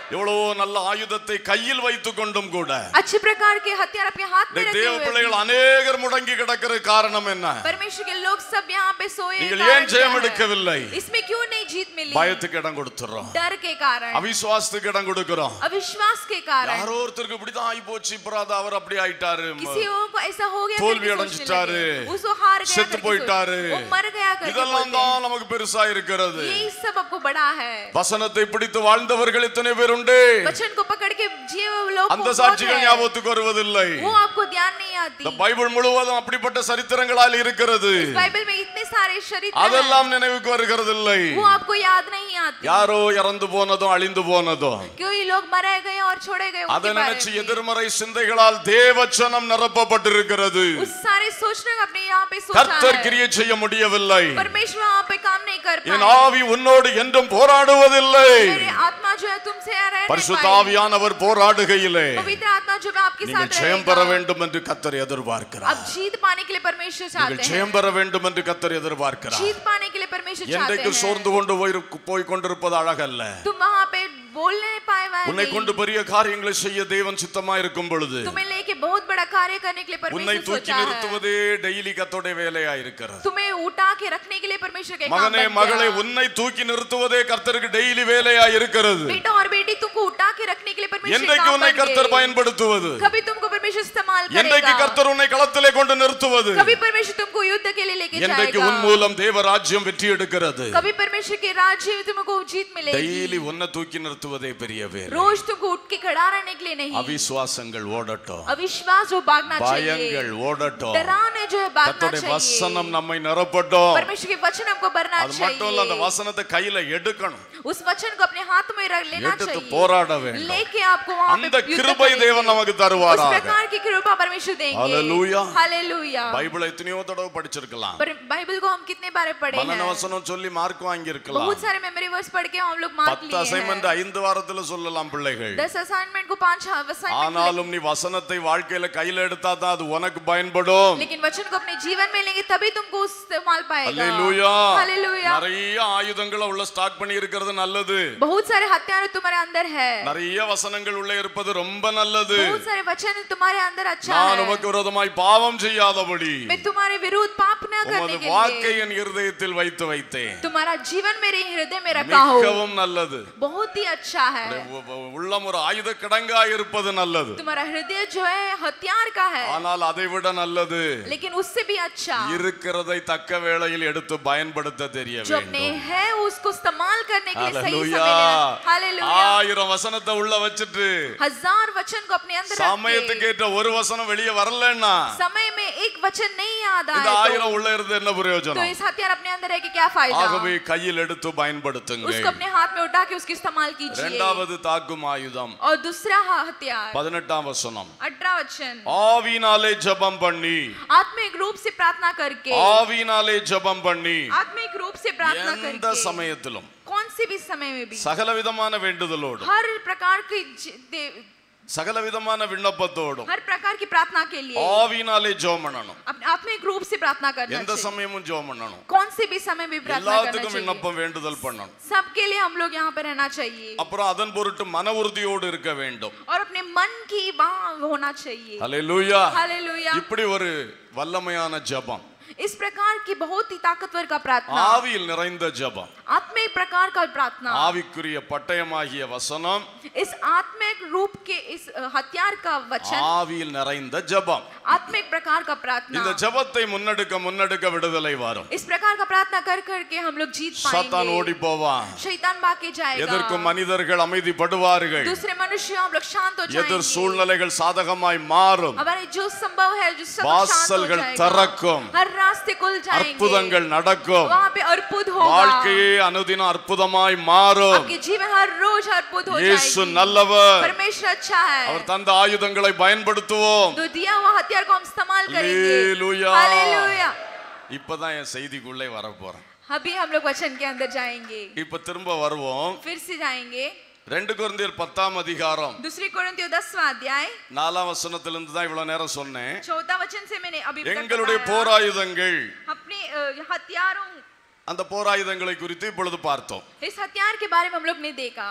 நல்ல ஆயுதத்தை கையில் வைத்துக் கொண்டும் கூட अच्छे प्रकार के हथियार अपने हाथ में இந்த रखे தேவ हुए பிள்ளைகள் அநேகர் முடங்கி கிடக்கிற காரணம் என்ன परमेश्वर के लोग सब यहाँ पे सोए நீங்கள் कारण ஏன் ஜெயம் क्या है? எடுக்கவில்லை इसमें क्यों नहीं जीत मिली பயத்துக்கு இடம் கொடுத்துறோம் डर के कारण அவிசுவாசத்துக்கு இடம் கொடுக்கிறோம் अविश्वास के कारण யாரோ ஒருத்தருக்கு இப்படிதான் ஆகி போச்சு இப்ப அவர் அப்படி ஆயிட்டாரு किसी और को ऐसा हो गया தோல்வி करके सोचने அடைஞ்சிட்டாரு. लगे। उसको हार गया செத்து करके போயிட்டாரு सोच- वो मर गया करके இதெல்லாம் बोलते தான் நமக்கு பெருசா இருக்கிறது हैं। यही सब आपको बड़ा है வசனத்தை பிடித்து வாழ்ந்தவர்கள் எத்தனை பேர் உண்டு वचन को पकड़ के जिए हुए लोग அந்த बहुत சாட்சிகள் है। ஞாபகத்துக்கு வருவதில்லை वो आपको ध्यान नहीं आती இந்த பைபிள் முழுவதும் அப்படிப்பட்ட சரித்திரங்களால் இருக்கிறது इस बाइबल में इतने सारे चरित्र हैं, அதெல்லாம் நினைவுக்கு வருகிறதில்லை वो आपको याद नहीं आती யாரோ இறந்து போனதும் அழிந்து போனதும் क्यों ये लोग मरे गए और छोड़े गए அதை उनके बारे நினைச்சு में। எதிர்மறை சிந்தைகளால் தேவச்சனம் நிரப்பப்பட்டிருக்கிறது उस सारे सोचने को अपने यहाँ पे सोचा கர்த்தர் है கிரியை செய்ய முடியவில்லை परमेश्वर वहाँ पे काम नहीं कर என் पाए ஆவி உன்னோடு என்றும் போராடுவதில்லை मेरे आत्मा जो है तुमसे रह नहीं பரிசுத்த पाई ஆவியானவர் போராடுகையிலே पवित्र आत्मा जो है आपके நீங்கள் साथ ஜெயம் பெற रहेगा வேண்டும் என்று கத்தர் எதிர்பார்க்கிறார் अब जीत पाने के लिए परमेश्वर நீங்கள் चाहते हैं ஜெயம் பெற வேண்டும் என்று கத்தர் எதிர்பார்க்கிறார் जीत पाने के लिए परमेश्वर चाहते என்றைக்கு हैं சோர்ந்து கொண்டு போய் போய் கொண்டிருப்பது அழகல்ல तुम वहाँ पे बोल नहीं पाए हुआ है உன்னை नहीं। கொண்டு பெரிய காரியங்களை செய்ய தேவன் சித்தமா இருக்கும் பொழுது तुम्हें लेके बहुत बड़ा कार्य करने के लिए உன்னை परमेश्वर தூக்கி सोचा है நிறுத்துவதே டெய்லி கத்தோடைய வேலையா இருக்கிறது तुम्हें उठा के रखने के लिए परमेश्वर के काम மகனே बन மகளே गया। உன்னை தூக்கி நிறுத்துவதே கர்த்தருக்கு டெய்லி வேலையா இருக்கிறது बेटा और बेटी तुमको उठा के रखने के लिए परमेश्वर என்றைக்கு काम உன்னை बन கர்த்தர் गए। பயன்படுத்துவது कभी तुमको परमेश्वर इस्तेमाल என்றைக்கு करेगा கர்த்தர் உன்னை களத்திலே கொண்டு நிறுத்துவது कभी परमेश्वर तुमको युद्ध के लिए लेके என்றைக்கு जाएगा உன் மூலம் தேவ ராஜ்யம் வெற்றி எடுக்கிறது कभी परमेश्वर के राज्य में तुमको जीत मिलेगी டெய்லி உன்னை தூக்கி நிறுத்துவதே பெரிய வேலை रोज तुमको उठ के खड़ा रहने के लिए नहीं அவிசுவாசங்கள் ஓடட்டும் अविश्वास जो भागना चाहिए பயங்கள் ஓடட்டும் डराने जो है भागना கர்த்தருடைய चाहिए வசனம் நம்மை நிரப்பட்டும் परमेश्वर के वचन हमको भरना அது மட்டும் இல்ல அந்த चाहिए வசனத்தை கையில எடுக்கணும் उस वचन को अपने हाथ में रख लेना எடுத்து चाहिए போராட வேண்டும் लेके आपको वहाँ அந்த पे युद्ध கிருபை करेंगे। தேவன் நமக்கு उस தருவாராக प्रकार की कृपा परमेश्वर देंगे Hallelujah. हालेलूया பைபிளை எத்தனையோ தடவை படிச்சிருக்கலாம் पर बाइबल को हम कितने बार पढ़े மனன हैं வசனம் சொல்லி மார்க் வாங்கி இருக்கலாம் बहुत सारे मेमोरी वर्स पढ़ के हम लोग मार्क பத்து लिए அசைன்மெண்ட் हैं ஐந்து வாரத்துல சொல்லலாம் பிள்ளைகள் दस असाइनमेंट को पांच असाइनमेंट ஆனாலும் நீ வசனத்தை வாழ்க்கையில கையில எடுத்தா தான் அது உனக்கு பயன்படும் लेकिन वचन को अपने जीवन में लेंगे तभी तुमको इस्तेमाल पाएगा அல்லேலூயா हालेलूया நிறைய ஆயுதங்களை உள்ள ஸ்டாக் பண்ணி இருக்கிறது நல்லது बहुत सारे हथियार तुम्हारे अंदर है நிறைய வசனங்கள் உள்ள இருப்பது ரொம்ப நல்லது बहुत सारे वचन तुम्हारे अंदर अच्छा நான் है உமக்கு விரோதமாய் பாவம் செய்யாதபடி मैं तुम्हारे विरुद्ध पाप न உமது करने के வாக்கை लिए என் இருதயத்தில் வைத்து வைத்தேன் तुम्हारा जीवन मेरे हृदय में रखा हो மிகவும் நல்லது बहुत ही अच्छा है உ- உ- உள்ளம் ஒரு ஆயுத கிடங்கா இருப்பது நல்லது तुम्हारा हृदय जो है हथियार का है ஆனால் அதை விட நல்லது लेकिन उससे भी अच्छा இருக்கிறதை தக்க வேளையில் எடுத்து பயன்படுத்த தெரிய जो अपने வேண்டும் है उसको इस्तेमाल करने के लिए सही ஹalleluya समय लेना हालेलुया ஆயிரம் வசனத்தை உள்ள வச்சுட்டு हजार वचन को अपने अंदर रख के சமயத்துக்கு ஏற்ற ஒரு வசனம் வெளியே வரலன்னா समय में एक वचन नहीं याद இந்த आए ஆயிரம் तो, உள்ள இருந்து என்ன तो பிரயோஜனம் इस हथियार अपने अंदर है कि क्या फायदा ஆகவே கையில் எடுத்து பயன்படுத்துங்க उसको अपने हाथ में उठा के उसकी इस्तेमाल कीजिए இரண்டாவது தாக்கும் ஆயுதம் और दूसरा हा- हथियार பதினெட்டாம் வசனம் अठारह वचन ஆவினாலே ஜெபம் பண்ணி आत्मिक रूप से प्रार्थना करके ஆவினாலே ஜெபம் பண்ணி आत्मिक रूप से प्रार्थना எந்த करके சமயத்திலும் कौन से भी समय में भी சகலவிதமான வேண்டுதலோடு हर प्रकार की ज- दे- சகலவிதமான விண்ணப்பத்தோடும் हर प्रकार की प्रार्थना के लिए ஆவினாலே ஜெபம் பண்ணணும் अपने आत्मिक रूप से प्रार्थना करना எந்த चाहिए சமயமும் ஜெபம் பண்ணணும் कौन से भी समय में प्रार्थना करना எல்லாத்துக்கும் चाहिए விண்ணப்பம் வேண்டுதல் பண்ணணும் सबके लिए हम लोग यहाँ पे रहना चाहिए அப்புறம் அதன் பொருட்டு மன உறுதியோடு இருக்க வேண்டும் और अपने मन की वहाँ होना चाहिए ஹalleluya हालेलुया இப்படி ஒரு வல்லமையான ஜெபம் इस प्रकार की बहुत ही ताकतवर का प्रार्थना ஆவியில் நிறைந்த ஜெபம் आत्मिक प्रकार का प्रार्थना ஆவிக்குரிய பட்டயமாகிய வசனம் इस आत्मिक रूप के इस अ, हथियार का वचन ஆவியில் நிறைந்த ஜெபம் आत्मिक प्रकार का प्रार्थना இந்த ஜெபத்தை முன்னெடுக்க முன்னெடுக்க விடுதலை வரும் इस प्रकार का प्रार्थना कर करके हम लोग जीत சத்தான் पाएंगे ஓடி போவான் शैतान भाग जाएगा எதற்கும் மனிதர்கள் அமைதிப்படுவார்கள் दूसरे मनुष्य हम लोग शांत हो எதிர் जाएंगे சூழ்நிலைகள் சாதகமாய் மாறும் हमारे जो संभव है जो सब शांत हो வாசல்கள் जाएगा திறக்கும். हर रास्ते खुल जाएंगे அற்புதங்கள் நடக்கும் वहाँ पे अद्भुत होगा வாழ்க்கையே அனுதினம் அற்புதமாய் மாறும் आपके जीवन हर रोज अद्भुत हो இயேசு जाएगी நல்லவர் परमेश्वर अच्छा है அவர் தந்த ஆயுதங்களை பயன்படுத்துவோம் तो दिया हुआ हथियार को हम इस्तेमाल करेंगे Hallelujah. हालेलुया இப்பதான் என் செய்திக்குள்ளே வர போறேன் अभी हम लोग वचन के अंदर जाएंगे இப்ப திரும்ப வருவோம் फिर से जाएंगे ரெண்டு குழந்தையர் பத்தாம் அதிகாரம் दूसरी कोरिन्थियों दसवां अध्याय நாலாம் வசனத்திலிருந்து தான் இவ்வளவு நேரம் சொன்னேன் चौथा वचन से मैंने अभी तक எங்களுடைய बताया। போராயுதங்கள் अपने अ, हथियारों அந்த போராயுதங்களை குறித்து இப்பொழுது பார்த்தோம் इस हथियार के बारे में हम लोग ने देखा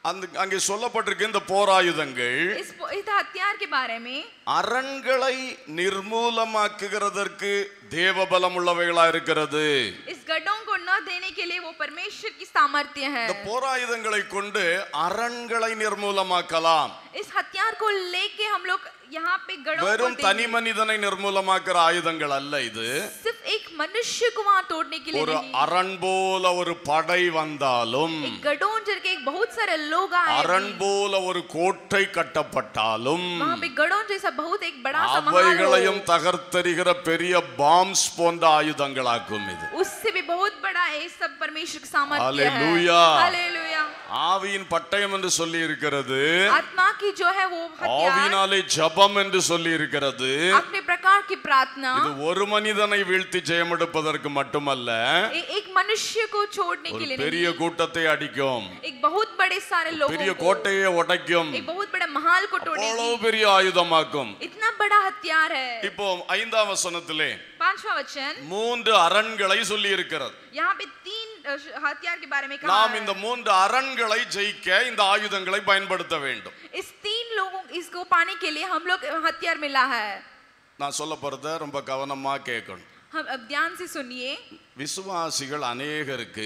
அந்த அங்கே சொல்லப்பட்டிருக்கு இந்த போராயுதங்கள் इस इस हथियार के बारे में அரண்களை நிர்மூலமாக்குகிறதற்கு தேவபலம் உள்ளவைகளா இருக்கிறது इस गड्ढों को न देने के लिए वो परमेश्वर की सामर्थ्य है இந்த போராயுதங்களை கொண்டு அரண்களை நிர்மூலமாக்கலாம் इस हथियार को लेके हम लोग यहाँ पे गढ़ों को வெறும் தனி देंगे। மனிதனை நிர்மூலமாக்குற ஆயுதங்கள் அல்ல இது सिर्फ एक मनुष्य को वहाँ तोड़ने के लिए ஒரு नहीं அரண் போல ஒரு படை வந்தாலும் एक गड्ढों के एक बहुत सारे लोग आए அரண் भी। போல ஒரு கோட்டை கட்டப்பட்டாலும் वहाँ पे गढ़ों जैसा बहुत एक बड़ा सा महल அவைகளையும் हो தகர்த்தெறிகிற பெரிய பாம்ஸ் போன்ற ஆயுதங்களாக்கும் இது उससे भी बहुत बड़ा ये सब परमेश्वर की सामर्थ्य है हालेलुया। हालेलुया ஆவியின் பட்டயம் என்று சொல்லி இருக்கிறது आत्मा की जो है वो हथियार ஆவினாலே ஜபம் என்று சொல்லி இருக்கிறது अपने प्रकार की प्रार्थना இது ஒரு மனிதனை வீழ்த்தி ஜெயமெடுப்பதற்கு மட்டுமல்ல ए- एक मनुष्य को छोड़ने ஒரு के लिए பெரிய नहीं கூட்டத்தை அடிக்கும் एक बहुत बड़े सारे பெரிய लोगों को கோட்டையை உடைக்கும் एक बहुत बड़ा महल को तोड़ेगी அவ்வளவு பெரிய ஆயுதமாக்கும் इतना बड़ा हथियार है இப்போ ஐந்தாம் வசனத்திலே पांचवा वचन மூன்று அரண்களை சொல்லி இருக்கிறது यहाँ पे तीन अ, श- हथियार के बारे में कहा நாம் है। இந்த மூன்று அரண்களை ஜெயிக்க இந்த ஆயுதங்களை பயன்படுத்த வேண்டும் इस तीन लोगों इसको पाने के लिए हम लोग हथियार मिला है நான் சொல்ல போறத ரொம்ப கவனமா கேட்கணும் हम अब ध्यान से सुनिए விசுவாசிகள் அநேகருக்கு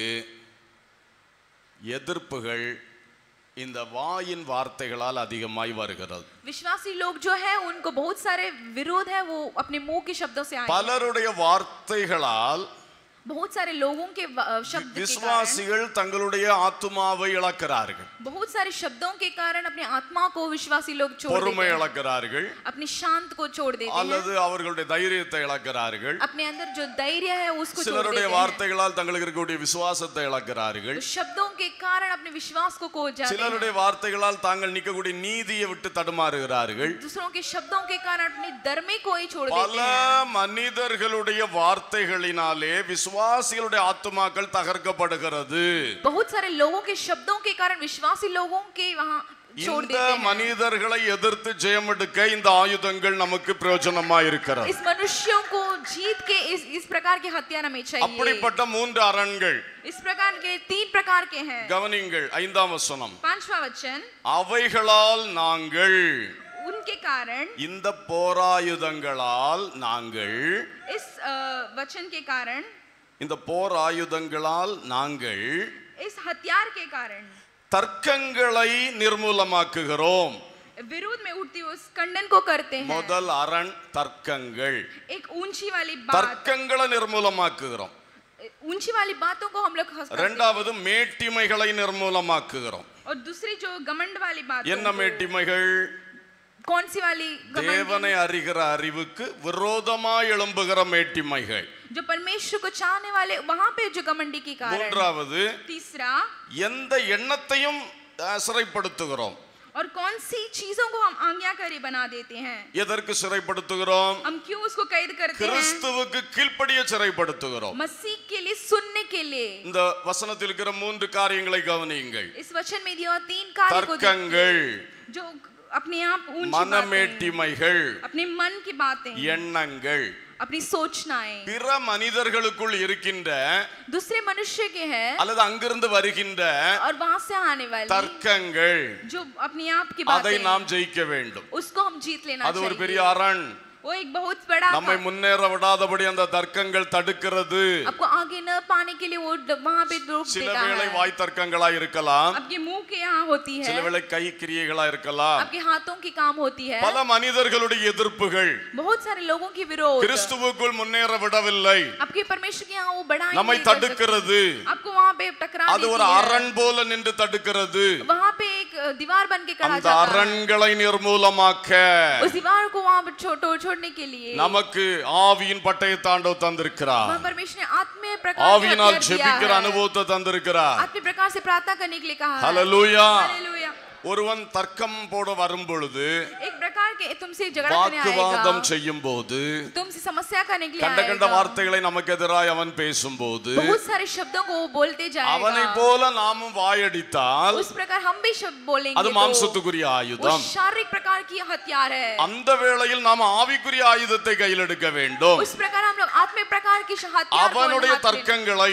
எதிர்ப்புகள் இந்த வாயின் வார்த்தைகளால் அதிகமாய் வருகிறது विश्वासी लोग जो है उनको बहुत सारे विरोध है वो अपने मुंह के शब्दों से आए பலருடைய வார்த்தைகளால் बहुत सारे लोगों के व- अ, शब्द के कारण விசுவாசிகள் தங்களுடைய ஆத்துமாவை இழக்கிறார்கள் बहुत सारे शब्दों के कारण अपने आत्मा को विश्वासी लोग छोड़ பொறுமை देते हैं இழக்கிறார்கள் अपनी शांत को छोड़ देते हैं அல்லது அவர்களுடைய தைரியத்தை இழக்கிறார்கள் अपने अंदर जो धैर्य है उसको छोड़ சிலருடைய देते हैं வார்த்தைகளால் தங்களுக்கு இருக்கக்கூடிய விசுவாசத்தை இழக்கிறார்கள் तो शब्दों के कारण अपने विश्वास को खो जाते हैं சிலருடைய வார்த்தைகளால் தாங்கள் நிற்கக்கூடிய நீதியை விட்டு தடுமாறுகிறார்கள் दूसरों के शब्दों के कारण अपने धर्मे को ही छोड़ பல देते हैं மனிதர்களுடைய வார்த்தைகளினாலே விசுவாசிகளுடைய ஆத்துமாக்கள் தகர்க்கப்படுகிறது बहुत सारे लोगों के शब्दों के कारण विश्वासी लोगों के वहाँ छोड़ இந்த देते हैं மனிதர்களை எதிர்த்து ஜெயமெடுக்க இந்த ஆயுதங்கள் நமக்கு பிரயோஜனமா இருக்கிறது इस मनुष्यों को जीत के इस इस प्रकार के हथियार हमें चाहिए அப்படிப்பட்ட மூன்று அரண்கள் इस प्रकार के तीन प्रकार के हैं கவனிங்கள் ஐந்தாம் வசனம் पांचवा वचन அவைகளால் நாங்கள் उनके कारण இந்த போராயுதங்களால் நாங்கள் इस अ, वचन के कारण இந்த போர் ஆயுதங்களால் நாங்கள் इस हथियार के कारण தர்க்கங்களை நிர்மூலமாக்குகிறோம் विरोध में उठती हुई उस खंडन को करते हैं முதல் அரண் தர்க்கங்கள் एक ऊंची वाली बात தர்க்கங்களை நிர்மூலமாக்குகிறோம் ऊंची वाली बातों को हम लोग हंस करते हैं। இரண்டாவது மேட்டிமைகளை நிர்மூலமாக்குகிறோம் और दूसरी जो घमंड वाली बात என்ன மேட்டிமைகள் कौन सी वाली घमंड தேவனை அறிகிற அறிவுக்கு விரோதமாய் எழும்புகிற மேட்டிமைகள் जो परमेश्वर को चाहने वाले वहां पे जो घमंडी के कारण மூன்றாவது तीसरा எந்த எண்ணத்தையும் அஹ், சிறைப்படுத்துகிறோம் और कौन सी चीजों को हम आज्ञाकारी बना देते हैं எதற்கு சிறைப்படுத்துகிறோம் हम क्यों उसको कैद करते हैं கிறிஸ்துவுக்கு கீழ்ப்படிய சிறைப்படுத்துகிறோம் मसीह के लिए सुनने के लिए இந்த வசனத்தில் இருக்கிற மூன்று காரியங்களை கவனியுங்கள் इस वचन में दिया हुआ तीन कार्य को देखिए, தர்க்கங்கள் जो अपने आप ऊंची बातें, மனமேட்டிமைகள் अपने मन की बातें எண்ணங்கள் अपनी सोचनाएं பிற மனிதர்களுக்குள் இருக்கின்ற दूसरे मनुष्य के हैं அல்லது அங்கிருந்து வருகின்ற और वहां से आने वाली தர்க்கங்கள் जो अपने आप की அதை बातें நாம் ஜெயிக்க வேண்டும் उसको हम जीत लेना அது ஒரு चाहिए பெரிய அரண் वो एक बहुत बड़ा நம்மை முன்னேற விடாதபடி அந்த தர்க்கங்கள் தடுக்கிறது आपको आगे न पाने के लिए वो ड- वहां पे रोक சில देता வேளை है வாய் தர்க்கங்களா இருக்கலாம் आपके मुंह के यहाँ होती है சில வேளை கை கிரியைகளா இருக்கலாம் आपके हाथों की काम होती है பல மனிதர்களுடைய எதிர்ப்புகள் बहुत सारे लोगों की विरोध கிறிஸ்துவுக்குள் முன்னேற விடவில்லை आपके परमेश्वर के यहाँ वो बड़ा நம்மை தடுக்கிறது आपको वहां पे टकरा அது ஒரு देती है அரண் போல நின்று தடுக்கிறது वहां पे एक अ, दीवार बन के खड़ा அந்த जाता है அரண்களை நிர்மூலமாக்க उस दीवार को वहां पे छो- तोड़ छोड़ने के लिए நமக்கு ஆவியின் பட்டயை தாண்டव தந்திருக்கிறார் वहां परमेश्वर ने आत्मीय प्रकार के ஆவியினால் हथियार दिया ஜெபிக்கிற है। அனுபவத்தை தந்திருக்கிறார் आत्मीय प्रकार से प्रार्थना करने के लिए कहा है ஹalleluya हालेलुया ஒருவன் தர்க்கம் போட வரும் பொழுது एक प्रकार के तुमसे झगड़ा करने வாக்குவாதம் आएगा செய்யும் போது तुमसे समस्या करने के लिए கண்ட கண்ட आएगा வார்த்தைகளை நமக்கு எதிராய் அவன் பேசும்போது बहुत सारे शब्दों को वो बोलते அவனை जाएगा போல நாமும் வாயடித்தால் उस प्रकार हम भी शब्द बोलेंगे அது तो மாம்சத்துக்குரிய वो ஆயுதம் शारीरिक प्रकार की हथियार है அந்த வேளையில் நாம் ஆவிக்குரிய ஆயுதத்தை கையில் எடுக்க வேண்டும் उस प्रकार हम लोग आत्मिक प्रकार की हथियार को அவனுடைய हाथ में- தர்க்கங்களை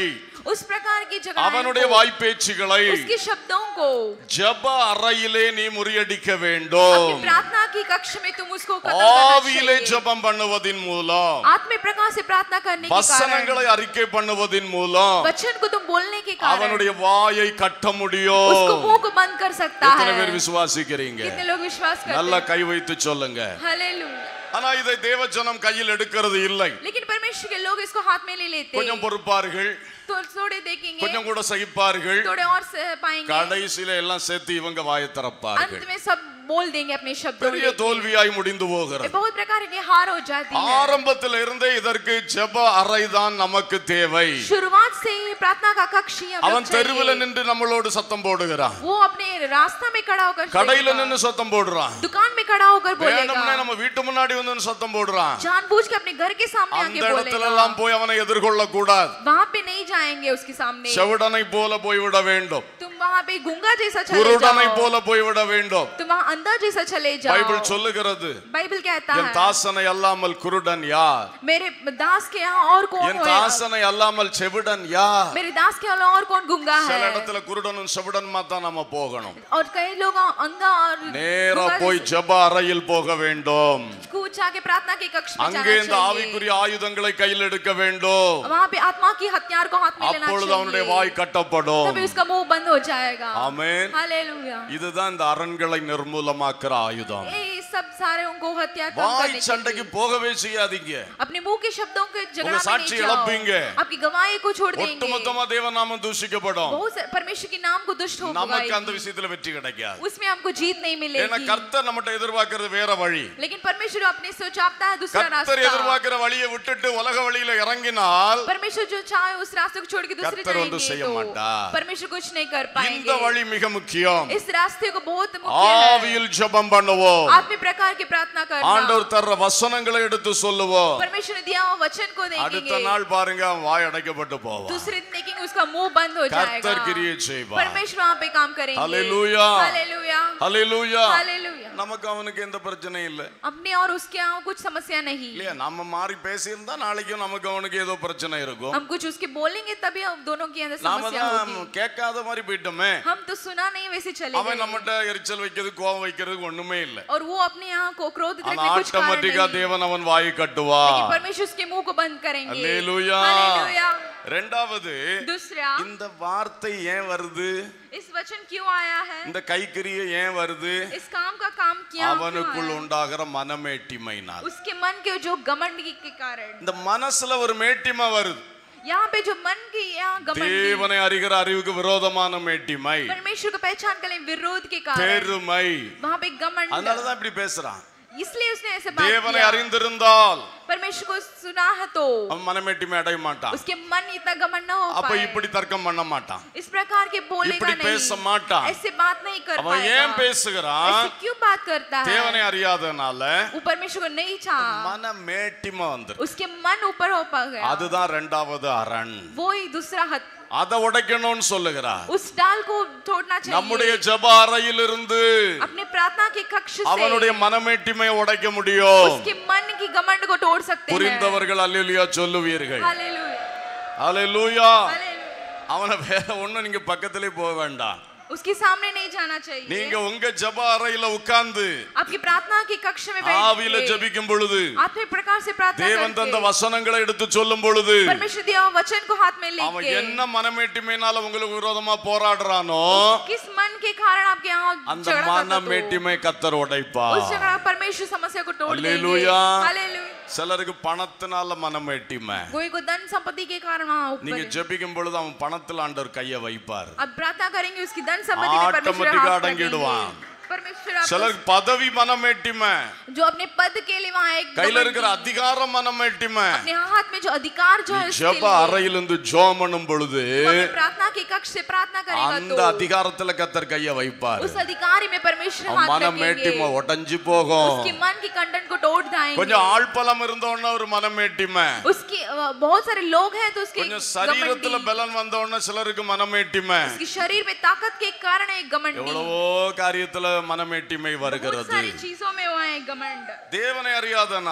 उस प्रकार की जगह அவனுடைய வாய்ப்பேச்சுகளை उसके शब्दों को ஜப அறையிலே நீ முறியடிக்க अपनी வேண்டும் प्रार्थना की कक्ष में तुम उसको खत्म करना ஆவியிலே चाहिए। ஜெபம் பண்ணுவதின் மூலம் आत्मिक प्रकार से प्रार्थना करने के कारण வசனங்களை அறிக்கை பண்ணுவதின் மூலம் वचन को तुम बोलने के कारण அவனுடைய வாயை கட்ட उसको முடியும் मुंह को बंद कर सकता எத்தனை है பேர் விசுவாசிக்கிறீங்க कितने लोग विश्वास करते நல்லா हैं கை வைத்து சொல்லுங்க हालेलुया ஆனா இதை தேவஜனம் கையில் எடுக்கிறது இல்லை लेकिन परमेश्वर के लोग इसको हाथ में ले लेते கொஞ்சம் हैं பொறுப்பார்கள் तो थोड़े देखेंगे கொஞ்சம் கூட சகிப்பார்கள் थोड़े और सह पाएंगे கடைசியில எல்லாம் சேர்த்து இவங்க வாயை திறப்பார்கள் अंत में सब बोल देंगे अपने शब्दों பெரிய लेके। தோல்வியாய் முடிந்து ये போகிறது बहुत प्रकार की हार हो जाती है ஆரம்பத்தில் இருந்தே இதற்கு ஜெப அறைதான் நமக்கு தேவை शुरुआत से ही प्रार्थना का कक्ष ही हम लोग அவன் தெருவில் चाहिए। நின்று நம்மளோடு சத்தம் போடுகிறான் वो अपने रास्ता में खड़ा होकर கடையில बोलेगा। நின்று சத்தம் போடுறான் दुकान में खड़ा होकर வேணும்னே बोलेगा நம்ம வீட்டு முன்னாடி வந்து சத்தம் போடுறான் जानबूझ के अपने घर के सामने அந்த आके இடத்துல बोलेगा எல்லாம் போய் அவனை எதிர்கொள்ள கூடாது वहां पे नहीं जाएंगे उसके सामने செவிடனை போல போய்விட வேண்டும் तुम वहां पे गुंगा जैसा चले குருடனை जाओ போல போய்விட வேண்டும் तुम वहां अंदर जैसा चले பைபிள் जाओ சொல்லுகிறது बाइबल कहता என் है தாசனை அல்லாமல் குருடன் யார் मेरे दास के यहाँ और कौन என் होएगा தாசனை அல்லாமல் செவிடன் யார் मेरे दास के अलावा और कौन गुंगा சில है இடத்துல குருடனும் செவிடனுமா தான் நம்ம போகணும் और कई लोग अंगा और நேரா गुंगा போய் जैसे ஜெப அறையில் போக வேண்டும் कूद जाके प्रार्थना के कक्ष में அங்கே இந்த जाना चाहिए ஆவிக்குரிய ஆயுதங்களை கையில் எடுக்க வேண்டும் वहां पे आत्मा की हथियार को हाथ में लेना அப்பொழுது அவனுடைய चाहिए வாய் கட்டப்படும் तभी उसका मुंह बंद हो जाएगा ஆமென் हालेलुया இதுதான் இந்த அரண்களை நிர்மூலமாக்குற ஆயுதம் ये सब सारे उनको हथियार कम வாய் करने के சண்டைக்கு लिए। போகவே செய்யாதீங்க अपने मुंह के शब्दों के உங்க झगड़ा में சாட்சி नहीं இழப்பீங்க. जाओ आपकी गवाही को छोड़ देंगे ஒட்டுமொத்தமா தேவநாமம் தூஷிக்கப்படும் बहुत से- परमेश्वर के नाम को दुष्ट हो நமக்கு அந்த गवाएगी। விஷயத்துல வெற்றி கிடைக்காது उसमें हमको जीत नहीं ஏன்னா मिलेगी கர்த்தர் நம்மகிட்ட எதிர்பார்க்கிறது வேற வழி लेकिन परमेश्वर अपने से चाहता है दूसरा கர்த்தர் रास्ता எதிர்பார்க்கிற வழியை விட்டுட்டு உலக வழியில இறங்கினால் परमेश्वर जो चाहे उस रास्ते को छोड़ के दूसरे கர்த்தர் ஒன்றும் जाएंगे செய்ய तो மாட்டார். परमेश्वर कुछ नहीं कर இந்த पाएंगे வழி மிக முக்கியம் इस रास्ते को बहुत मुख्य है ஆவியில் ஜெபம் பண்ணுவோம் आत्मिक प्रकार की प्रार्थना करना ஆண்டவர் தர்ற வசனங்களை எடுத்து சொல்லுவோம் परमेश्वर ने दिया हुआ वचन को அடுத்த देखेंगे நாள் பாருங்க அவன் வாய் அடைக்கப்பட்டு போவான் दूसरे दिन देखेंगे उसका मुंह बंद हो जाएगा கர்த்தர் கிரியை செய்வார் परमेश्वर वहां पे काम करेंगे हालेलुया। हालेलुया ஹalleluya हालेलुया நமக்கு அவனுக்கு எந்த பிரச்சனையும் இல்ல अपने और उसके यहाँ कुछ समस्या नहीं இல்லையா நம்ம மாறி பேசியிருந்தா நாளைக்கும் நமக்கு அவனுக்கு ஏதோ பிரச்சனை இருக்கும் हम कुछ उसके बोलेंगे तभी हम दोनों के अंदर நாம समस्या தான் होगी கேட்காத மாதிரி போயிட்டோமே हम तो सुना नहीं वैसे चले அவன் गए நம்மகிட்ட எரிச்சல் வைக்கிறது கோபம் வைக்கிறதுக்கு ஒண்ணுமே இல்ல और वो अपने यहाँ को क्रोधित ஆனா रखने कुछ कारण ஆட்டோமேட்டிக்கா नहीं தேவன் அவன் வாயை கட்டுவா लेकिन परमेश्वर उसके मुंह को बंद करेंगे அல்லேலூயா हालेलुया ரெண்டாவது दूसरा இந்த வார்த்தை ஏன் வருது इस वचन क्यों आया है இந்த கைக்கிரிய ஏன் வருது इस काम का काम किया क्यों அவனுக்குள் आया? உண்டாகிற மனமேட்டிமைனால் उसके मन के जो घमंड के कारण இந்த மனசுல ஒரு மேட்டிமை வருது यहाँ पे जो मन की यहाँ घमंड தேவனை அறிகிற அறிவுக்கு விரோதமான மேட்டிமை परमेश्वर को पहचान कर ले विरोध के कारण பெருமை वहाँ पे घमंड அதனாலதான் இப்படி பேசுறான் इसलिए उसने ऐसे बात தேவனை किया அறிந்திருந்தால் परमेश्वर को सुना है तो அவன் மனமேட்டிமை அடைய மாட்டான் उसके मन इतना घमंड न हो அப்ப पाए இப்படி தர்க்கம் பண்ண மாட்டான் इस प्रकार के बोलेगा இப்படி பேச नहीं மாட்டான் ऐसे बात नहीं कर அவன் पाएगा ஏன் பேசுகிறான் ऐसे क्यों बात करता है தேவனை அறியாதனால वो परमेश्वर को नहीं चाह மனமேட்டிமை வந்துரு उसके मन ऊपर हो पा गया அதுதான் ரெண்டாவது அரண் वो ही दूसरा हथ அதை உடைக்கணும்னு சொல்லுகிறார் उस डाल को तोड़ना நம்முடைய चाहिए ஜெப அறையிலிருந்து अपने प्रार्थना के कक्ष அவனுடைய से மனமேட்டிமையை உடைக்க முடியும் उसके मन की घमंड को तोड़ सकते हैं புரிந்தவர்கள் அல்லேலூயா சொல்லுவீர்கள் हालेलुया அல்லேலூயா हालेलुया அவனை வேற ஒண்ணும் நீங்க பக்கத்திலே போக வேண்டாம் उसके सामने नहीं जाना चाहिए நீங்க உங்க ஜெப அறையில உட்கார்ந்து आपकी प्रार्थना के कक्ष में ஆவியில बैठ के ஜெபிக்கும் பொழுது आत्मिक प्रकार से प्रार्थना தேவன் தந்த करके வசனங்களை எடுத்து சொல்லும் பொழுது परमेश्वर दिया हुआ वचन को हाथ में அவன் लेके என்ன மனமேட்டிமைனால உங்களுக்கு விரோதமா போராடுறானோ किस मन के कारण आपके यहाँ அந்த झगड़ा करता तो மனமேட்டிமை கத்தர் உடைப்பா उस जगह परमेश्वर समस्या को तोड़ देंगे हालेलुया। हालेलुया சிலருக்கு பணத்தினால மனமேட்டிமை कोई को धन संपत्ति के कारण वहाँ ऊपर நீங்க है। ஜெபிக்கும் பொழுது அவன் பணத்துல ஆண்டவர் கைய வைப்பார் अब प्रार्थना करेंगे उसकी धन संपत्ति में परमेश्वर ஆட்டோமேட்டிக்கா हाथ அடங்கிடுவான். रखेंगे। परमेश्वर आपको சிலருக்கு பதவி மனமேட்டிமை जो अपने पद के लिए वहाँ एक கையில घमंडी, இருக்கிற அதிகாரம் மனமேட்டிமை अपने हाथ में जो अधिकार जो है उसके ஜெப लिए அறையிலிருந்து ஜோம் பண்ணும் பொழுது वो अपनी प्रार्थना के कक्ष से प्रार्थना करेगा அந்த तो அதிகாரத்துல கத்தர் கைய வைப்பார் उस अधिकारी में परमेश्वर அவன் हाथ மனமேட்டிமை रखेंगे உடைஞ்சு போகும் उसके मन की कंटन को तोड़ जाएंगे கொஞ்சம் ஆழ்பலம் இருந்தோன்னா ஒரு மனமேட்டிமை उसकी अ, बहुत सारे लोग हैं तो उसके கொஞ்சம் சரீரத்துல घमंडी, பலன் வந்தோன்னா சிலருக்கு மனமேட்டிமை उसके शरीर में ताकत के कारण एक घमंडी எவ்வளவோ காரியத்துல மனமேட்டிமை बहुत வருகிறது सारी चीजों में वो है घमंड தேவனை அறியாதனால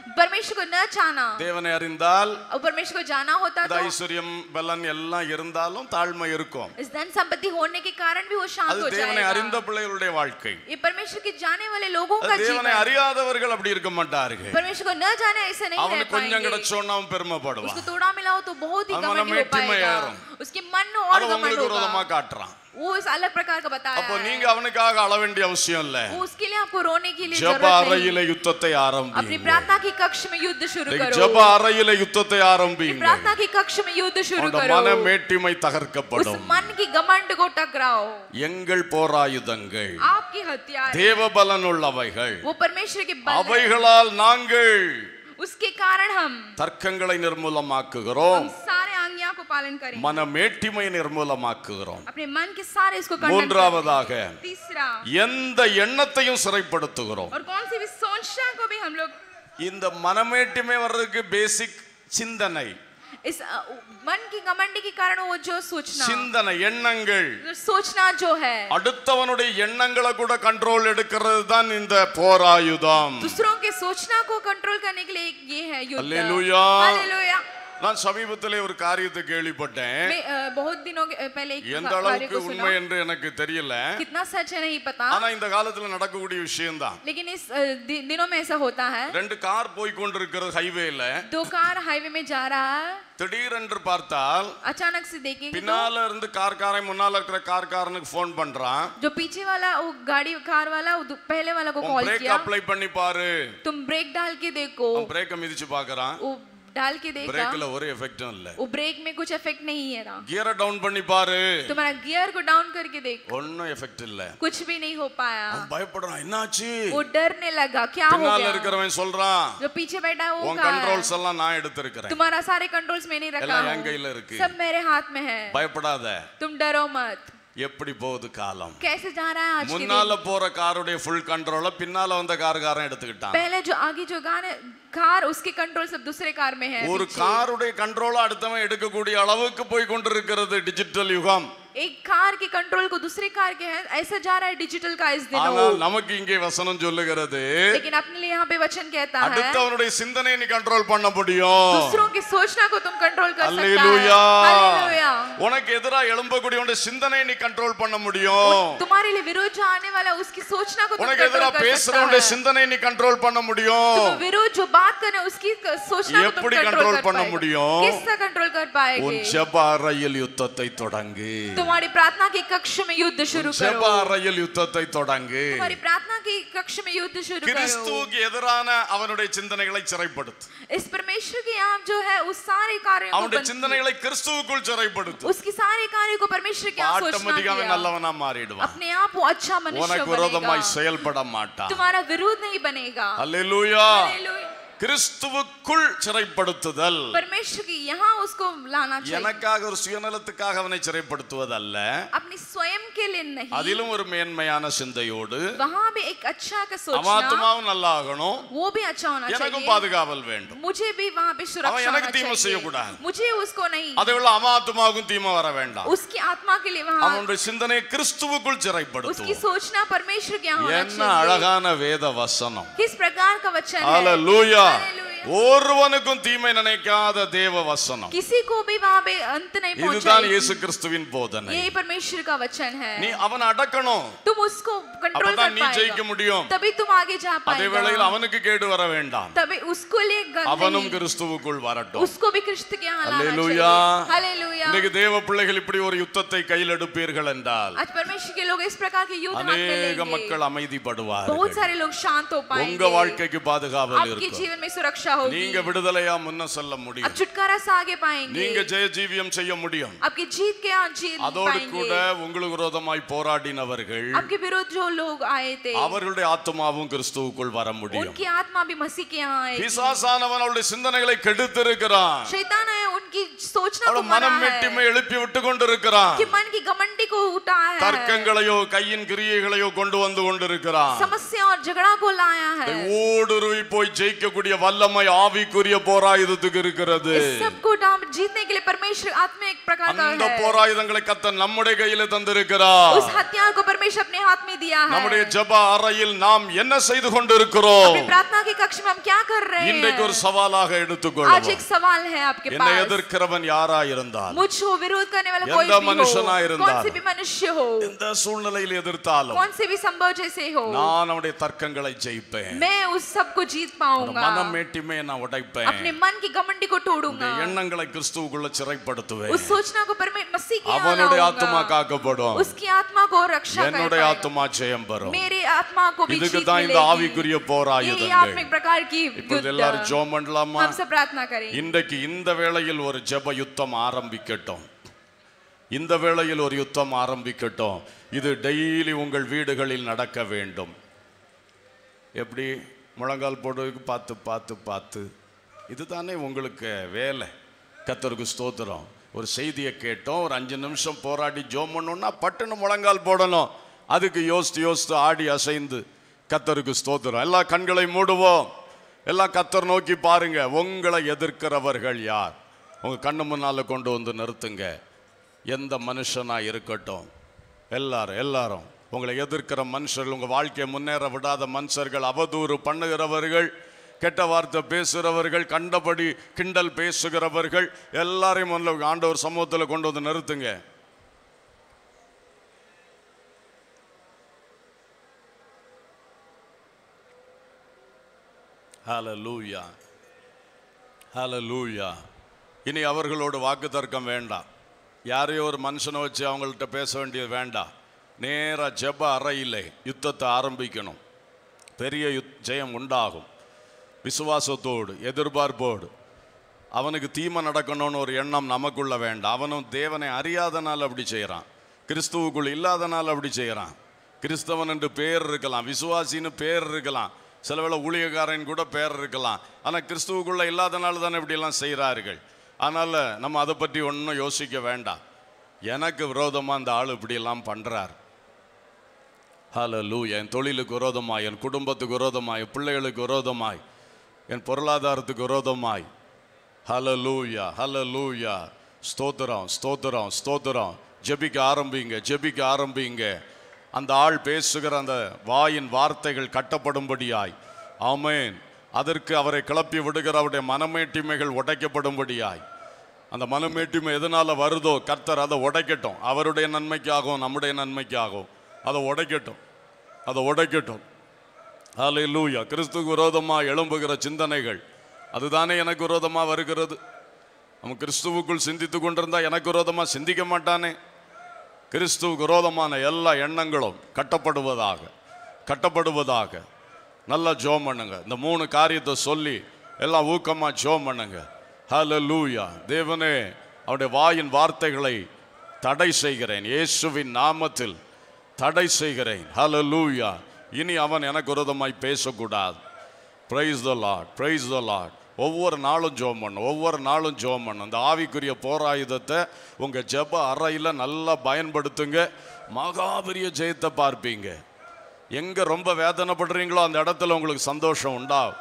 परमेश्वर को न चाहना தேவனை அறிந்தால் और परमेश्वर को जाना होता இந்த तो ஐஸ்வர்யம் பலன் எல்லாம் இருந்தாலும் தாழ்மை இருக்கும் इस धन संपत्ति होने के कारण भी वो शांत அது हो தேவனை அறிந்த जाएगा பிள்ளைகளுடைய வாழ்க்கை ये परमेश्वर के जाने वाले लोगों का அது தேவனை जीवन அறியாதவர்கள் அப்படி இருக்க மாட்டார்கள் परमेश्वर को न जाने ऐसे नहीं रह அவனுக்கு கொஞ்சம் पाएंगे கிடைச்சோன்னு அவன் பெருமைப்படுவான் उसको थोड़ा मिला हो तो बहुत ही அவன் घमंडी हो மேட்டிமை पाएगा ஏறும். उसके मन में அது और घमंड உங்களுக்கு விரோதமா होगा காட்டுறான் वो इस अलग प्रकार का बताया அப்போ है நீங்க அவனுக்காக அழ வேண்டிய அவசியம் இல்ல वो उसके लिए आपको रोने की लिए ஜப जरूरत नहीं அறையில யுத்தத்தை अपनी ஆரம்பிங்க प्रार्थना की कक्ष में युद्ध शुरू இன்னைக்கு करो ஜப அறையில யுத்தத்தை अपनी ஆரம்பிங்க प्रार्थना की कक्ष में युद्ध शुरू உன்னோட करो மன மேட்டிமை उस தகர்க்கப்படும் मन की घमंड को टकराओ எங்கள் போராயுதங்கள் आपकी हत्यार தேவபலன் உள்ளவைகள் वो परमेश्वर के बल है। அவைகளால் நாங்கள் उसके कारण हम தர்க்கங்களை நிர்மூலமாக்குகிறோம் हम सारे आज्ञा को पालन करें மன மேட்டிமை நிர்மூலமாக்குகிறோம் अपने मन के सारे इसको खंडन மூன்றாவதாக करें। तीसरा எந்த எண்ணத்தையும் சிறைப்படுத்துகிறோம் और कौन सी भी सोचना को भी हम लोग இந்த மனமேட்டிமை வர்றதுக்கு பேசிக் சிந்தனை इस अ, मन की घमंडी के कारण वो जो सोचना சிந்தனை எண்ணங்கள் जो सोचना जो है அடுத்தவனுடைய எண்ணங்களை கூட கண்ட்ரோல் எடுக்கிறது தான் இந்த போராயுதம் दूसरों के सोचना को कंट्रोल करने के लिए एक ये है युद्ध हालेलुया। हालेलुया। நான் சமீபத்திலே ஒரு காரியத்தை கேள்விப்பட்டேன் मैं अ, बहुत दिनों के पहले एक எந்த कार्य அளவுக்கு को सुना உண்மை என்று எனக்கு தெரியல कितना सच है नहीं पता ஆனா இந்த காலத்துல நடக்கக்கூடிய விஷயம்தான் लेकिन इस अ, दि- दिनों में ऐसा होता है ரெண்டு கார் போய் கொண்டிருக்கிறது ஹைவேல दो कार हाईवे में जा रहा है திடீரென்று பார்த்தால் अचानक से देखेंगे तो பின்னால இருந்து கார்காரன் முன்னால இருக்கிற கார்காரனுக்கு ஃபோன் பண்றான் जो पीछे वाला वो गाड़ी कार वाला वो दु- पहले वाला को உன் कॉल பிரேக் किया அப்ளை பண்ணி பாரு तुम ब्रेक डाल के देखो அவன் பிரேக்கை மிதிச்சு பார்க்கறான் वो डाल के देखा பிரேக்ல ஒரு எஃபெக்டும் இல்ல वो ब्रेक में कुछ इफेक्ट नहीं है ना கியரை டவுன் பண்ணி பாரு तुम्हारा गियर को डाउन करके देखो ஒன்னும் எஃபெக்ட் இல்ல कुछ भी नहीं हो पाया அவன் பயப்படுறான் என்னாச்சு वो डरने लगा क्या हो பின்னால गया இருக்கிறவன் சொல்றான் जो पीछे बैठा है वो உன் कहाँ है? கண்ட்ரோல்ஸ் எல்லாம் நான் எடுத்திருக்கிறேன் तुम्हारा सारे कंट्रोल्स मैंने रखा எல்லாம் हूँ। என் கையில இருக்கு सब मेरे हाथ में है பயப்படாத तुम डरो मत எப்படி போகுது காலம் कैसे जा रहा है आज के दिन முன்னால போற காருடைய ஃபுல் கண்ட்ரோல பின்னால வந்த காருக்காரன் எடுத்துக்கிட்டான் पहले जो आगे जो गाने कार उसके कंट्रोल सब दूसरे कार में है ஒரு पीछे। காருடைய கண்ட்ரோல அடுத்தவன் எடுக்கக்கூடிய அளவுக்கு போய் கொண்டிருக்கிறது டிஜிட்டல் யுகம் एक कार के कंट्रोल को दूसरे कार के है ऐसा जा रहा है डिजिटल का इस दिनों ஆனால் நமக்கு இங்கே வசனம் சொல்லுகிறது लेकिन अपने लिए यहाँ पे वचन कहता है அடுத்தவனுடைய சிந்தனையை நீ கண்ட்ரோல் பண்ண முடியும் दूसरों की सोचना को तुम कंट्रोल कर सकता है அல்லேலூயா हालेलुया உனக்கு எதிராக எழும்பக்கூடிய சிந்தனையை நீ கண்ட்ரோல் பண்ண முடியும் तुम्हारे लिए विरोध जो आने वाला है, उसकी सोचना को तुम உனக்கு कंट्रोल எதிராக कर सकता பேசுறவனுடைய है சிந்தனையை நீ கண்ட்ரோல் பண்ண முடியும் तुम विरोध जो बात कर रहे हैं उसकी क- सोचना को तुम எப்படி कंट्रोल control कर பண்ண पाएगा முடியும்? किससे कंट्रोल कर உன் पाएगे ஜெப அறையில் யுத்தத்தை தொடங்கு तुम्हारी प्रार्थना की कक्ष में युद्ध शुरू ஜெப करो அறையில் யுத்தத்தை தொடங்கு तुम्हारी प्रार्थना की कक्ष में युद्ध शुरू करो கிறிஸ்துவுக்கு எதிரான அவனுடைய சிந்தனைகளை சிறைப்படுத்து इस परमेश्वर के यहाँ जो है उस सारे कार्यों को அவனுடைய बंद சிந்தனைகளை கிறிஸ்துவுக்குள் சிறைப்படுத்து उसकी सारे कार्यों को परमेश्वर के यहाँ सोचना ஆட்டோமேட்டிக்காவே किया நல்லவனா மாறிடுவான் अपने आप वो अच्छा मनुष्य உனக்கு बनेगा விரோதமாய் செயல்பட மாட்டான் तुम्हारा विरोध नहीं बनेगा அல்லேலூயா हालेलुया। கிறிஸ்துவுக்குள் சிறைப்படுத்துதல் परमेश्वर की यहाँ उसको लाना चाहिए எனக்காக ஒரு சுயநலத்துக்காக அவனை சிறைப்படுத்துவதல்ல अपनी स्वयं के लिए नहीं அதிலும் ஒரு மேன்மையான சிந்தையோடு वहाँ भी एक अच्छा का सोचना அமாத்மாவும் நல்லா ஆகணும் वो भी अच्छा होना எனக்கும் चाहिए பாதுகாவல் வேண்டும் मुझे भी वहाँ पे அவன் सुरक्षा எனக்கு होना தீமை चाहिए செய்யக்கூடாது. मुझे उसको नहीं அதை விட அமாத்மாவுக்கும் தீமை வர வேண்டாம் उसकी आत्मा के लिए वहाँ அவனுடைய சிந்தனையை கிறிஸ்துவுக்குள் उसकी சிறைப்படுத்துவோம் सोचना परमेश्वर के यहाँ होना என்ன चाहिए அழகான வேத வசனம் किस प्रकार का वचन है ஹalleluya Hallelujah. ஒருவனுக்கும் தீமை நினைக்காத தேவ வசனம் किसी को भी वहाँ पे अंत नहीं இதுதான் पहुंचाएगी இயேசு கிறிஸ்துவின் போதனை यही परमेश्वर का वचन है நீ அவனை அடக்கணும் तुम उसको कंट्रोल कर அப்பதான் நீ ஜெயிக்க पाएगा முடியும் तभी तुम आगे जा அதே வேளையில் पाएगा அவனுக்கு கேடு வர வேண்டாம் तभी उसको लिए गंद அவனும் नहीं கிறிஸ்துவுக்குள் வரட்டும் उसको भी कृष्ण के यहाँ लाना அல்லேலூயா. चाहिए हालेलुया இன்னைக்கு தேவ பிள்ளைகள் இப்படி ஒரு யுத்தத்தை கையில் எடுப்பீர்கள் என்றால் आज परमेश्वर के लोग इस प्रकार के युद्ध हाथ में அநேக लेंगे மக்கள் बहुत அமைதிப்படுவார்கள் सारे लोग शांत हो உங்க पाएंगे வாழ்க்கைக்கு பாதுகாவல் आपके இருக்கும் जीवन में सुरक्षा होगी நீங்க விடுதலையா முன்ன செல்ல आप முடியும் छुटकारा से आगे पाएंगे நீங்க ஜெய ஜீவியம் செய்ய முடியும் आपकी जीत के यहाँ जीत அதோடு கூட पाएंगे உங்களுக்கு விரோதமாய் போராடினவர்கள் आपके विरुद्ध जो लोग आए थे அவர்களுடைய ஆத்மாவும் கிறிஸ்துவுக்குள் வர முடியும் उनकी आत्मा भी मसीह के यहाँ आएगी பிசாசானவன் அவருடைய சிந்தனைகளை கெடுத்திருக்கிறான் शैतान है उनकी की सोचना அவள को मना மனம் है மெட்டிமை எழுப்பி விட்டு கொண்டிருக்கிறான் कि मन की घमंडी को उठा है தர்க்கங்களையோ கையின் கிரியைகளையோ கொண்டு வந்து கொண்டிருக்கிறான் समस्या और झगड़ा को लाया है ஊடுருவி போய் ஜெயிக்கக்கூடிய வல்லமை ஆவிக்குரிய போராயுதத்துக்கு இருக்கிறது इस सब को डाम जीतने के लिए परमेश्वर आत्मा एक प्रकार का அந்த है போராயுதங்களை கத்த நம்முடைய கையில தந்திருக்கிறார் उस हथियार को परमेश्वर अपने हाथ में दिया है நம்முடைய ஜெப அறையில் நாம் என்ன செய்து கொண்டிருக்கிறோம் अपनी प्रार्थना के कक्ष में हम क्या कर रहे இன்றைக்கு ஒரு हैं சவாலாக आज எடுத்துக்கொள்ளும் एक सवाल है आपके என்னை पास எதிர்க்கிறவன் யாரா இருந்தால் मुझको विरोध करने वाला எந்த कोई भी மனுஷனா हो இருந்தாலும், कौन से भी मनुष्य हो எந்த சூழ்நிலையில் எதிர்த்தாலும் कौन से भी संभव जैसे हो நான் அவனுடைய தர்க்கங்களை ஜெயிப்பேன் मैं उस सब को जीत पाऊंगा மனம் மேட்டிமே நான் உடைப்பேன் अपने मन की घमंडी को இந்த तोड़ूंगा எண்ணங்களை கிறிஸ்துவுக்குள்ள சிறைப்படுத்துவேன் उस सोचना को परमे मसीह के यहाँ அவனுடைய ஆத்மா लाऊंगा காக்கப்படும் उसकी आत्मा को रक्षा कर என்னுடைய पाए। ஆத்மா ஜெயம் பெறும் मेरे आत्मा को भी இதுக்கு जीत தான் இந்த मिलेगी ஆவிக்குரிய यही போராயுதங்கள் आत्मिक प्रकार की இப்பொழுது युद्ध எல்லாரும் ஜோம் பண்ணலாமா हम सब प्रार्थना करें இன்றைக்கு இந்த வேளையில் ஒரு ஜெப யுத்தம் ஆரம்பிக்கட்டும் இந்த வேளையில் ஒரு யுத்தம் ஆரம்பிக்கட்டும் இது டெய்லி உங்கள் வீடுகளில் நடக்க வேண்டும் எப்படி முழங்கால் போடுறதுக்கு பார்த்து பார்த்து பார்த்து இதுதானே உங்களுக்கு வேலை கத்தருக்கு ஸ்தோத்திரம் ஒரு செய்தியை கேட்டோம் ஒரு அஞ்சு நிமிஷம் போராடி ஜோம் பண்ணோம்னா பட்டுன்னு முழங்கால் போடணும் அதுக்கு யோசித்து யோசித்து ஆடி அசைந்து கத்தருக்கு ஸ்தோத்திரம் எல்லா கண்களை மூடுவோம் எல்லாம் கத்தர் நோக்கி பாருங்க உங்களை எதிர்க்கிறவர்கள் யார் உங்க கண்ணு முன்னால கொண்டு வந்து நிறுத்துங்க எந்த மனுஷனா இருக்கட்டும் எல்லாரும் எல்லாரும் உங்களை எதிர்க்கிற மனுஷர்கள் உங்க வாழ்க்கையை முன்னேற விடாத மனுஷர்கள் அவதூறு பண்ணுகிறவர்கள் கெட்ட வார்த்தை பேசுகிறவர்கள் கண்டபடி கிண்டல் பேசுகிறவர்கள் எல்லாரையும் முதல்ல ஆண்டவர் சமூகத்தில் கொண்டு வந்து நிறுத்துங்க ஹalleluya ஹalleluya இனி அவர்களோடு வாக்கு தர்க்கம் வேண்டாம் யாரையோ ஒரு மனுஷனை வச்சு அவங்கள்ட்ட பேச வேண்டியது வேண்டாம் நேரா ஜெப அறையிலே யுத்தத்தை ஆரம்பிக்கணும் பெரிய யுத் ஜெயம் உண்டாகும் விசுவாசத்தோடு எதிர்பார்ப்போடு அவனுக்கு தீமை நடக்கணும்னு ஒரு எண்ணம் நமக்குள்ள வேண்டாம் அவனும் தேவனை அறியாதனால அப்படி செய்கிறான் கிறிஸ்துவுக்குள் இல்லாதனால அப்படி செய்கிறான் கிறிஸ்தவன் என்று பேர் இருக்கலாம் விசுவாசின்னு பேர் இருக்கலாம் சில வேளை ஊழியக்காரன் கூட பேர் இருக்கலாம் ஆனால் கிறிஸ்துவுக்குள்ள இல்லாதனால தானே இப்படியெல்லாம் செய்கிறார்கள் அதனால் நம்ம அதை பற்றி ஒன்றும் யோசிக்க வேண்டாம் எனக்கு விரோதமாக அந்த ஆள் இப்படியெல்லாம் பண்ணுறார் ஹலோ என் தொழிலுக்கு விரோதமாய் என் குடும்பத்துக்கு விரோதமாய் என் பிள்ளைகளுக்கு விரோதமாய் என் பொருளாதாரத்துக்கு விரோதமாய் ஹலலூயா ஹலலூயா ஸ்தோத்திரம் ஸ்தோத்திரம் ஸ்தோத்திரம் ஜெபிக்க ஆரம்பிங்க ஜெபிக்க ஆரம்பிங்க அந்த ஆள் பேசுகிற அந்த வாயின் வார்த்தைகள் கட்டப்படும்படியாய் ஆமென் அதற்கு அவரை கிளப்பி விடுகிற அவருடைய மனமேட்டிமைகள் உடைக்கப்படும்படியாய் அந்த மனமேட்டிமை எதனால வருதோ கர்த்தர் அதை உடைக்கட்டும் அவருடைய நன்மைக்காகவும் நம்முடைய நன்மைக்காகவும் அதை உடைக்கட்டும் அதை உடைக்கட்டும் ஹalleluya கிறிஸ்துக்கு விரோதமாக எழும்புகிற சிந்தனைகள் அதுதானே எனக்கு விரோதமாக வருகிறது அவன் கிறிஸ்துவுக்குள் சிந்தித்து கொண்டிருந்தா எனக்கு விரோதமாக சிந்திக்க மாட்டானே கிறிஸ்துவுக்கு விரோதமான எல்லா எண்ணங்களும் கட்டப்படுவதாக கட்டப்படுவதாக நல்லா ஜோம் பண்ணுங்க இந்த மூணு காரியத்தை சொல்லி எல்லாம் ஊக்கமாக ஜோம் பண்ணுங்க ஹalleluya தேவனே அவருடைய வாயின் வார்த்தைகளை தடை செய்கிறேன் இயேசுவின் நாமத்தில் தடை செய்கிறேன் ஹalleluya இனி அவன் எனக்கு விரோதமாய் பேசக்கூடாது praise the lord praise the lord ஒவ்வொரு நாளும் ஜோம் பண்ணும் ஒவ்வொரு நாளும் ஜோம் பண்ணும் இந்த ஆவிக்குரிய போராயுதத்தை உங்கள் ஜெப அறையில் நல்லா பயன்படுத்துங்க மகாபெரிய ஜெயத்தை பார்ப்பீங்க எங்கே ரொம்ப வேதனைப்படுறீங்களோ அந்த இடத்துல உங்களுக்கு சந்தோஷம் உண்டாகும்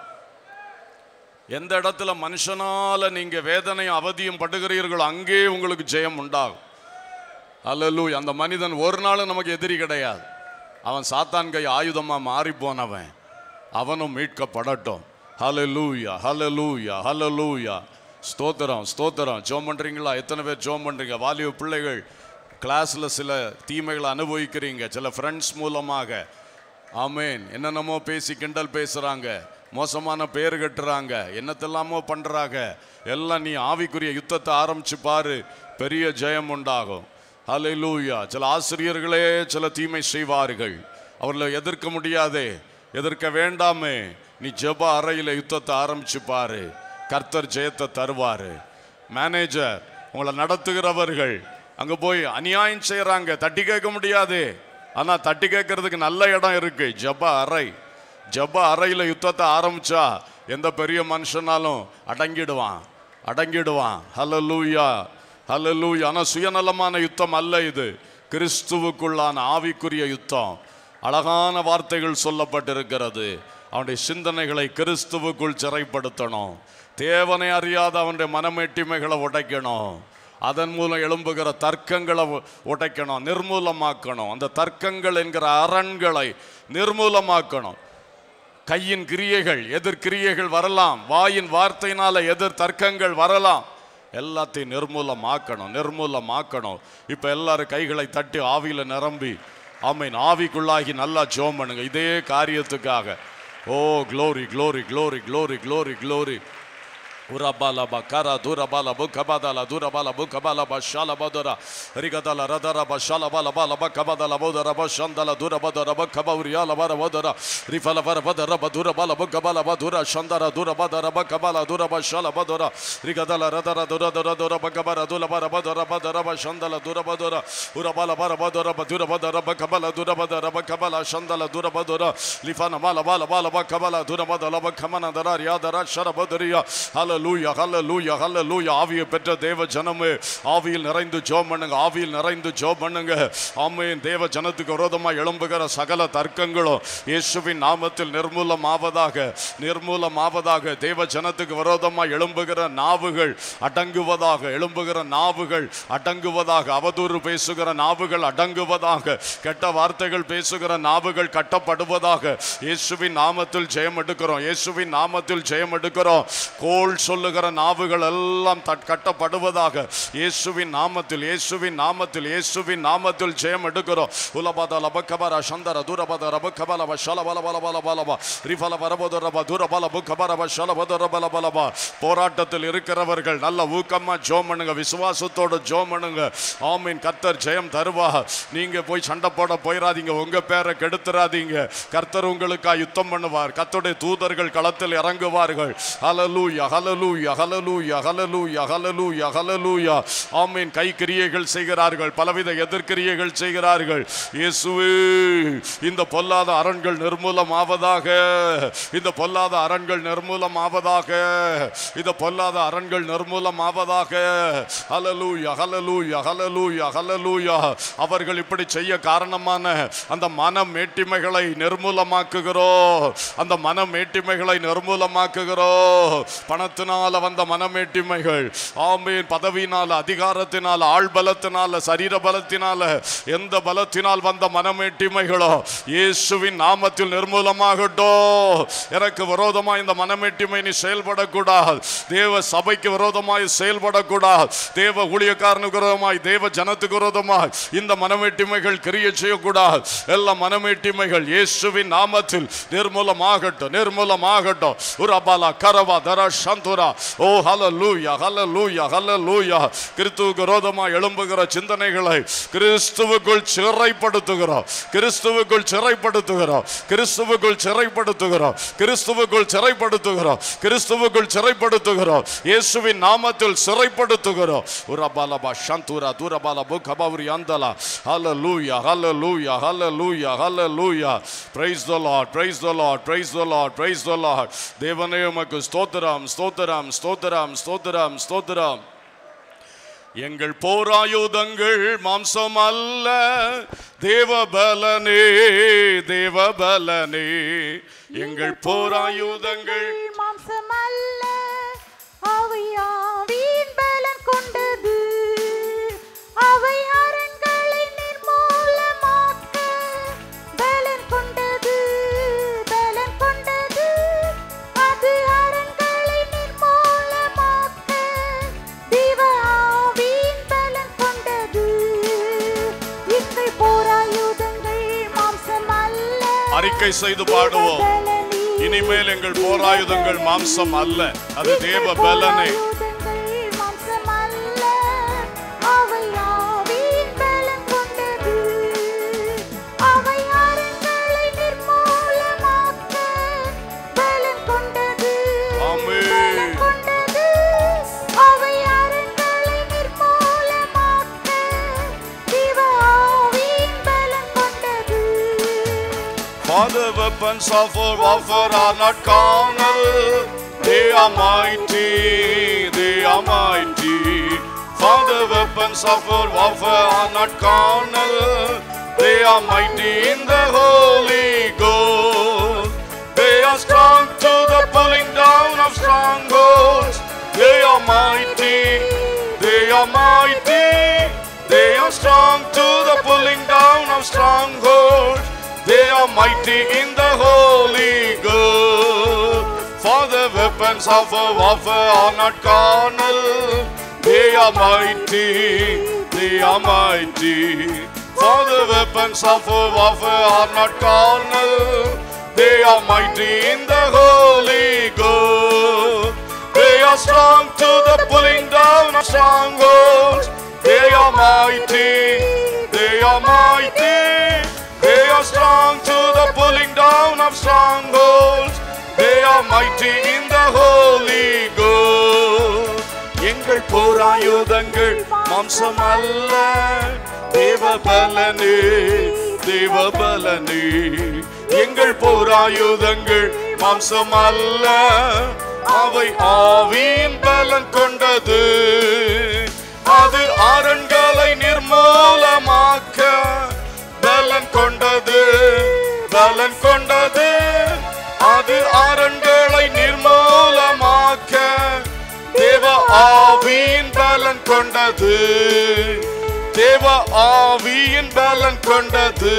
எந்த இடத்துல மனுஷனால நீங்க வேதனையும் அவதியும் படுகிறீர்களோ அங்கே உங்களுக்கு ஜெயம் உண்டாகும் அல்லலூ அந்த மனிதன் ஒரு நாளும் நமக்கு எதிரி கிடையாது அவன் சாத்தான் கை ஆயுதமா மாறி போனவன் அவனும் மீட்கப்படட்டும் ஹலலூயா ஹலலூயா ஹலலூயா ஸ்தோத்திரம் ஸ்தோத்திரம் ஜோம் பண்றீங்களா எத்தனை பேர் ஜோம் பண்றீங்க வாலிப பிள்ளைகள் கிளாஸ்ல சில தீமைகளை அனுபவிக்கிறீங்க சில ஃப்ரெண்ட்ஸ் மூலமாக ஆமேன் என்னென்னமோ பேசி கிண்டல் பேசுறாங்க மோசமான பேர் கட்டுறாங்க என்னத்தெல்லாமோ பண்றாங்க எல்லாம் நீ ஆவிக்குரிய யுத்தத்தை ஆரம்பிச்சு பாரு பெரிய ஜெயம் உண்டாகும் ஹalleluya சில ஆசிரியர்களே சில தீமை செய்வார்கள் அவர்களை எதிர்க்க முடியாதே எதிர்க்க வேண்டாமே நீ ஜெப அறையில் யுத்தத்தை ஆரம்பிச்சு பாரு கர்த்தர் ஜெயத்தை தருவாரு மேனேஜர் உங்களை நடத்துகிறவர்கள் அங்க போய் அநியாயம் செய்றாங்க தட்டி கேட்க முடியாது ஆனா தட்டி கேட்கறதுக்கு நல்ல இடம் இருக்கு ஜெப அறை ஜெப அறையில் யுத்தத்தை ஆரம்பிச்சா எந்த பெரிய மனுஷனாலும் அடங்கிடுவான் அடங்கிடுவான் ஹலலூயா ஹலலூயா ஆனா சுயநலமான யுத்தம் அல்ல இது கிறிஸ்துவுக்குள்ளான ஆவிக்குரிய யுத்தம் அழகான வார்த்தைகள் சொல்லப்பட்டிருக்கிறது அவனுடைய சிந்தனைகளை கிறிஸ்துவுக்குள் சிறைப்படுத்தணும் தேவனை அறியாத அவனுடைய மனமேட்டிமைகளை உடைக்கணும் அதன் மூலம் எழும்புகிற தர்க்கங்களை உ- உடைக்கணும் நிர்மூலமாக்கணும் அந்த தர்க்கங்கள் என்கிற அரண்களை நிர்மூலமாக்கணும் கையின் கிரியைகள் எதிர்கிரியைகள் வரலாம் வாயின் வார்த்தையினால எதிர் தர்க்கங்கள் வரலாம் எல்லாத்தையும் நிர்மூலமாக்கணும் நிர்மூலமாக்கணும் இப்போ எல்லாரும் கைகளை தட்டி ஆவியில நிரம்பி ஆமீன் ஆவிக்குள்ளாகி நல்லா ஜோம் பண்ணுங்க இதே காரியத்துக்காக oh glory glory glory glory glory glory உரபாலப கர துரபாலபு கபதல துரபாலபு கபாலப ஷாலபதுர ரிகதல ரதரப ஷாலபாலபாலப கபதல போதரப ஷந்தல துரபதரப கபௌரியாலபர போதர ரிஃபல வரபதரப துரபாலபு கபாலப துர ஷந்தர துரபதரப கபால துரப ஷாலபதுர ரிகதல ரதர துர துர துரப கபர துலபரப துரபதரப ஷந்தல துரபதுர உரபால பரபதுரப துரபதரப கபல துரபதரப கபல ஷந்தல துரபதுர லிஃபன மால பால பாலப கபல துரபதலப கமனதர ரியாதர ஷரபதுரியா ஹalleluya ஹalleluya ஹalleluya ஆவியை பெற்ற தேவ ஜனமே ஆவியில் நிறைந்து ஜெபம் பண்ணுங்க ஆவியில் நிறைந்து ஜெபம் பண்ணுங்க ஆமென் தேவ ஜனத்துக்கு விரோதமாக எழும்புகிற சகல தர்க்கங்களும் இயேசுவின் நாமத்தில் நிர்மூலமாவதாக நிர்மூலமாவதாக தேவ ஜனத்துக்கு விரோதமாக எழும்புகிற நாவுகள் அடங்குவதாக எழும்புகிற நாவுகள் அடங்குவதாக அவதூறு பேசுகிற நாவுகள் அடங்குவதாக கெட்ட வார்த்தைகள் பேசுகிற நாவுகள் கட்டப்படுவதாக இயேசுவின் நாமத்தில் ஜெயம் எடுக்கிறோம் இயேசுவின் நாமத்தில் ஜெயம் எடுக்கிறோம் கோல் சொல்லுகிற நாவுகள் எல்லாம் தட்- கட்டப்படுவதாக இயேசுவின் நாமத்தில் இயேசுவின் நாமத்தில் இயேசுவின் நாமத்தில் ஜெயம் எடுக்கிறோம் உலபத லபக்கபர சந்தர தூரபத ரபக்கபல வஷல பல பல பல பலபா ரிஃபல வரபத ரப தூரபல புக்கபர வஷல பத ரபல பலபா போராட்டத்தில் இருக்கிறவர்கள் நல்ல ஊக்கமா ஜோம் பண்ணுங்க விசுவாசத்தோட ஜோம் பண்ணுங்க ஆமீன் கர்த்தர் ஜெயம் தருவா நீங்க போய் சண்டை போட போயிடாதீங்க உங்க பேரை கெடுத்துறாதீங்க கர்த்தர் உங்களுக்கா யுத்தம் பண்ணுவார் கர்த்தருடைய தூதர்கள் களத்தில் இறங்குவார்கள் ஹalleluya ஹalleluya ஹalleluya ஹalleluya ஹalleluya ஹalleluya ஆமென் கை கிரியைகள் செய்கிறார்கள் பலவித எதிர்க்கிரியைகள் செய்கிறார்கள் இயேசுவே இந்த பொல்லாத அரண்கள் நிர்மூலமாவதாக இந்த பொல்லாத அரண்கள் நிர்மூலமாவதாக இந்த பொல்லாத அரண்கள் நிர்மூலமாவதாக ஹalleluya ஹalleluya ஹalleluya ஹalleluya அவர்கள் இப்படி செய்ய காரணமான அந்த மன மேட்டிமைகளை நிர்மூலமாக்குகிறோம் அந்த மன மேட்டிமைகளை நிர்மூலமாக்குகிறோம் பணத்தினால வந்த மனமேட்டிமைகள் ஆமீன் பதவியினால அதிகாரத்தினால ஆள் பலத்தினால சரீர பலத்தினால எந்த பலத்தினால் வந்த மனமேட்டிமைகளோ இயேசுவின் நாமத்தில் நிர்மூலமாகட்டும் எனக்கு விரோதமா இந்த மனமேட்டிமை நீ செயல்படக்கூடாது தேவ சபைக்கு விரோதமாய் செயல்படக்கூடாது தேவ ஊழியக்காரனுக்கு விரோதமாய் தேவ ஜனத்துக்கு விரோதமாய் இந்த மனமேட்டிமைகள் கிரிய செய்யக்கூடாது எல்லா மனமேட்டிமைகள் இயேசுவின் நாமத்தில் நிர்மூலமாகட்டும் நிர்மூலமாகட்டும் ஒரு அபாலா கரவா தர சந்துரா ஓ ஹalleluya ஹalleluya ஹalleluya கிறிஸ்துவுக்கு விரோதமாக எழும்புகிற சிந்தனைகளை கிறிஸ்துவுக்குள் சிறைப்படுத்துகிறோம் கிறிஸ்துவுக்குள் சிறைப்படுத்துகிறோம் கிறிஸ்துவுக்குள் சிறைப்படுத்துகிறோம் கிறிஸ்துவுக்குள் சிறைப்படுத்துகிறோம் கிறிஸ்துவுக்குள் சிறைப்படுத்துகிறோம் இயேசுவின் நாமத்தில் சிறைப்படுத்துகிறோம் ஒரு அபாலபா சந்துரா தூரபால புகபவுரி அந்தலா ஹalleluya ஹalleluya ஹalleluya ஹalleluya praise the lord praise the lord praise the lord praise the lord தேவனே உமக்கு ஸ்தோத்திரம் ஸ்தோத்திரம் ஸ்தோத்திரம் ஸ்தோத்திரம் ஸ்தோத்திரம் எங்கள் போராயுதங்கள் மாம்சம் அல்ல தேவபலனே தேவபலனே எங்கள் போராயுதங்கள் மாம்சமல்ல அவை ஆவியின் பலன் கொண்டது அவை அரண்களை நிர்மூலமாக்க பலன் கொண்டது பலன் கொண்டது அது அரண்களை நிர்மூலமாக்க தேவ ஆவியின் பலன் கொண்டது எங்கள் போராயுதங்கள் மாம்சமல்ல அறிக்கை செய்து பாடுவோம் தேவபலனே. இனிமேல் எங்கள் போராயுதங்கள் மாம்சம் அல்ல அது தேவ பலனே போராயுதங்கள் மாம்சமல்ல, அவை ஆவியின் பலன் கொண்டது. அவை அரண்களை நிர்மூலமாக்க பலன் கொண்டது. ஆமென். பலன் கொண்டது. அவை அரண்களை நிர்மூலமாக்க தேவ ஆவியின் பலன் கொண்டது. For the weapons of our warfare are not carnal, they are mighty, they are mighty. For the weapons of our warfare are not carnal, they are mighty in the Holy Ghost. They are strong to the pulling down of strongholds. They are mighty, they are mighty. They are strong to the pulling down of strongholds. They are mighty in the Holy Ghost. For the weapons of our warfare are not carnal. They are mighty, they are mighty. For the weapons of our warfare are not carnal. They are mighty in the Holy Ghost. They are strong to the pulling down of strongholds. They are mighty, they are mighty. They are strong to the pulling down of strongholds. They are mighty in the Holy Ghost. எங்கள் போராயுதங்கள் மாம்சம் அல்ல தேவ பலனே தேவ பலனே எங்கள் போராயுதங்கள் மாம்சம் அல்ல அவை ஆவியின் பலன் கொண்டது அது அரண்களை நிர்மூலமாக்க பலன் கொண்டது பலன் கொண்டது அது அரண்களை நிர்மூலமாக்க தேவ ஆவியின் பலன் கொண்டது தேவ ஆவியின் பலன் கொண்டது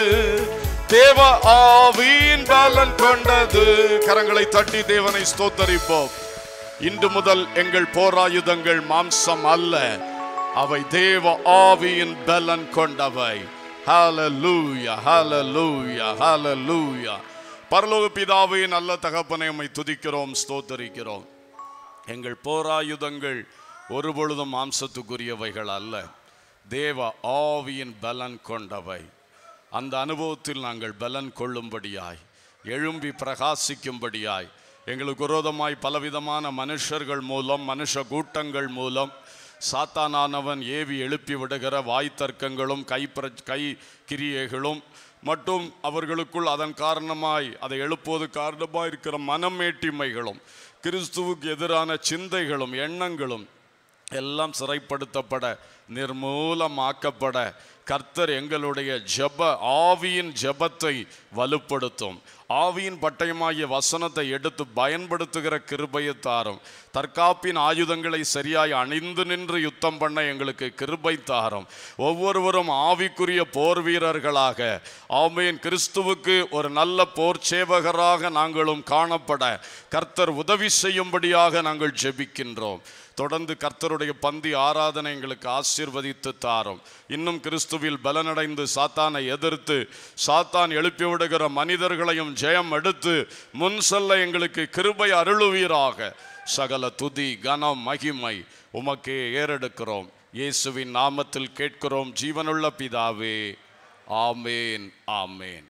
தேவ ஆவியின் பலன் கொண்டது கரங்களை தட்டி தேவனை ஸ்தோத்தரிப்போம் இன்று முதல் எங்கள் போராயுதங்கள் மாம்சம் அல்ல அவை தேவ ஆவியின் பலன் கொண்டவை ஹalleluya ஹalleluya ஹalleluya பரலோக பிதாவே நல்ல தகப்பனை உம்மை துதிக்கிறோம் ஸ்தோத்தரிக்கிறோம் எங்கள் போராயுதங்கள் ஒருபொழுதும் மாம்சத்துக்குரியவைகள் அல்ல தேவ ஆவியின் பலன் கொண்டவை அந்த அனுபவத்தில் நாங்கள் பலன் கொள்ளும்படியாய் எழும்பி பிரகாசிக்கும்படியாய் எங்களுக்கு விரோதமாய் பலவிதமான மனுஷர்கள் மூலம் மனுஷ கூட்டங்கள் மூலம் சாத்தானானவன் ஏவி எழுப்பி விடுகிற வாய் தர்க்கங்களும் கை பிர- கை கிரியைகளும் மற்றும் அவர்களுக்குள் அதன் காரணமாய் அதை எழுப்புவது காரணமாய் இருக்கிற மனமேட்டிமைகளும் கிறிஸ்துவுக்கு எதிரான சிந்தைகளும் எண்ணங்களும் எல்லாம் சிறைப்படுத்தப்பட நிர்மூலமாக்கப்பட கர்த்தர் எங்களுடைய ஜெப ஆவியின் ஜெபத்தை வலுப்படுத்தும் ஆவியின் பட்டயமாகிய வசனத்தை எடுத்து பயன்படுத்துகிற கிருபையை தாரும் தற்காப்பின் ஆயுதங்களை சரியாய் அணிந்து நின்று யுத்தம் பண்ண எங்களுக்கு கிருபை தாரும் ஒவ்வொருவரும் ஆவிக்குரிய போர் வீரர்களாக ஆமேன் கிறிஸ்துவுக்கு ஒரு நல்ல போர் சேவகராக நாங்களும் காணப்பட கர்த்தர் உதவி செய்யும்படியாக நாங்கள் ஜெபிக்கின்றோம் தொடர்ந்து கர்த்தருடைய பந்தி ஆராதனை எங்களுக்கு ஆசீர்வதித்து தாரும் இன்னும் கிறிஸ்துவில் பலனடைந்து சாத்தானை எதிர்த்து சாத்தான் எழுப்பி விடுகிற மனிதர்களையும் ஜெயம் எடுத்து முன் செல்ல எங்களுக்கு கிருபை அருளுவீராக சகல துதி கனம் மகிமை உமக்கே ஏறெடுக்கிறோம் இயேசுவின் நாமத்தில் கேட்கிறோம் ஜீவனுள்ள பிதாவே ஆமேன் ஆமேன்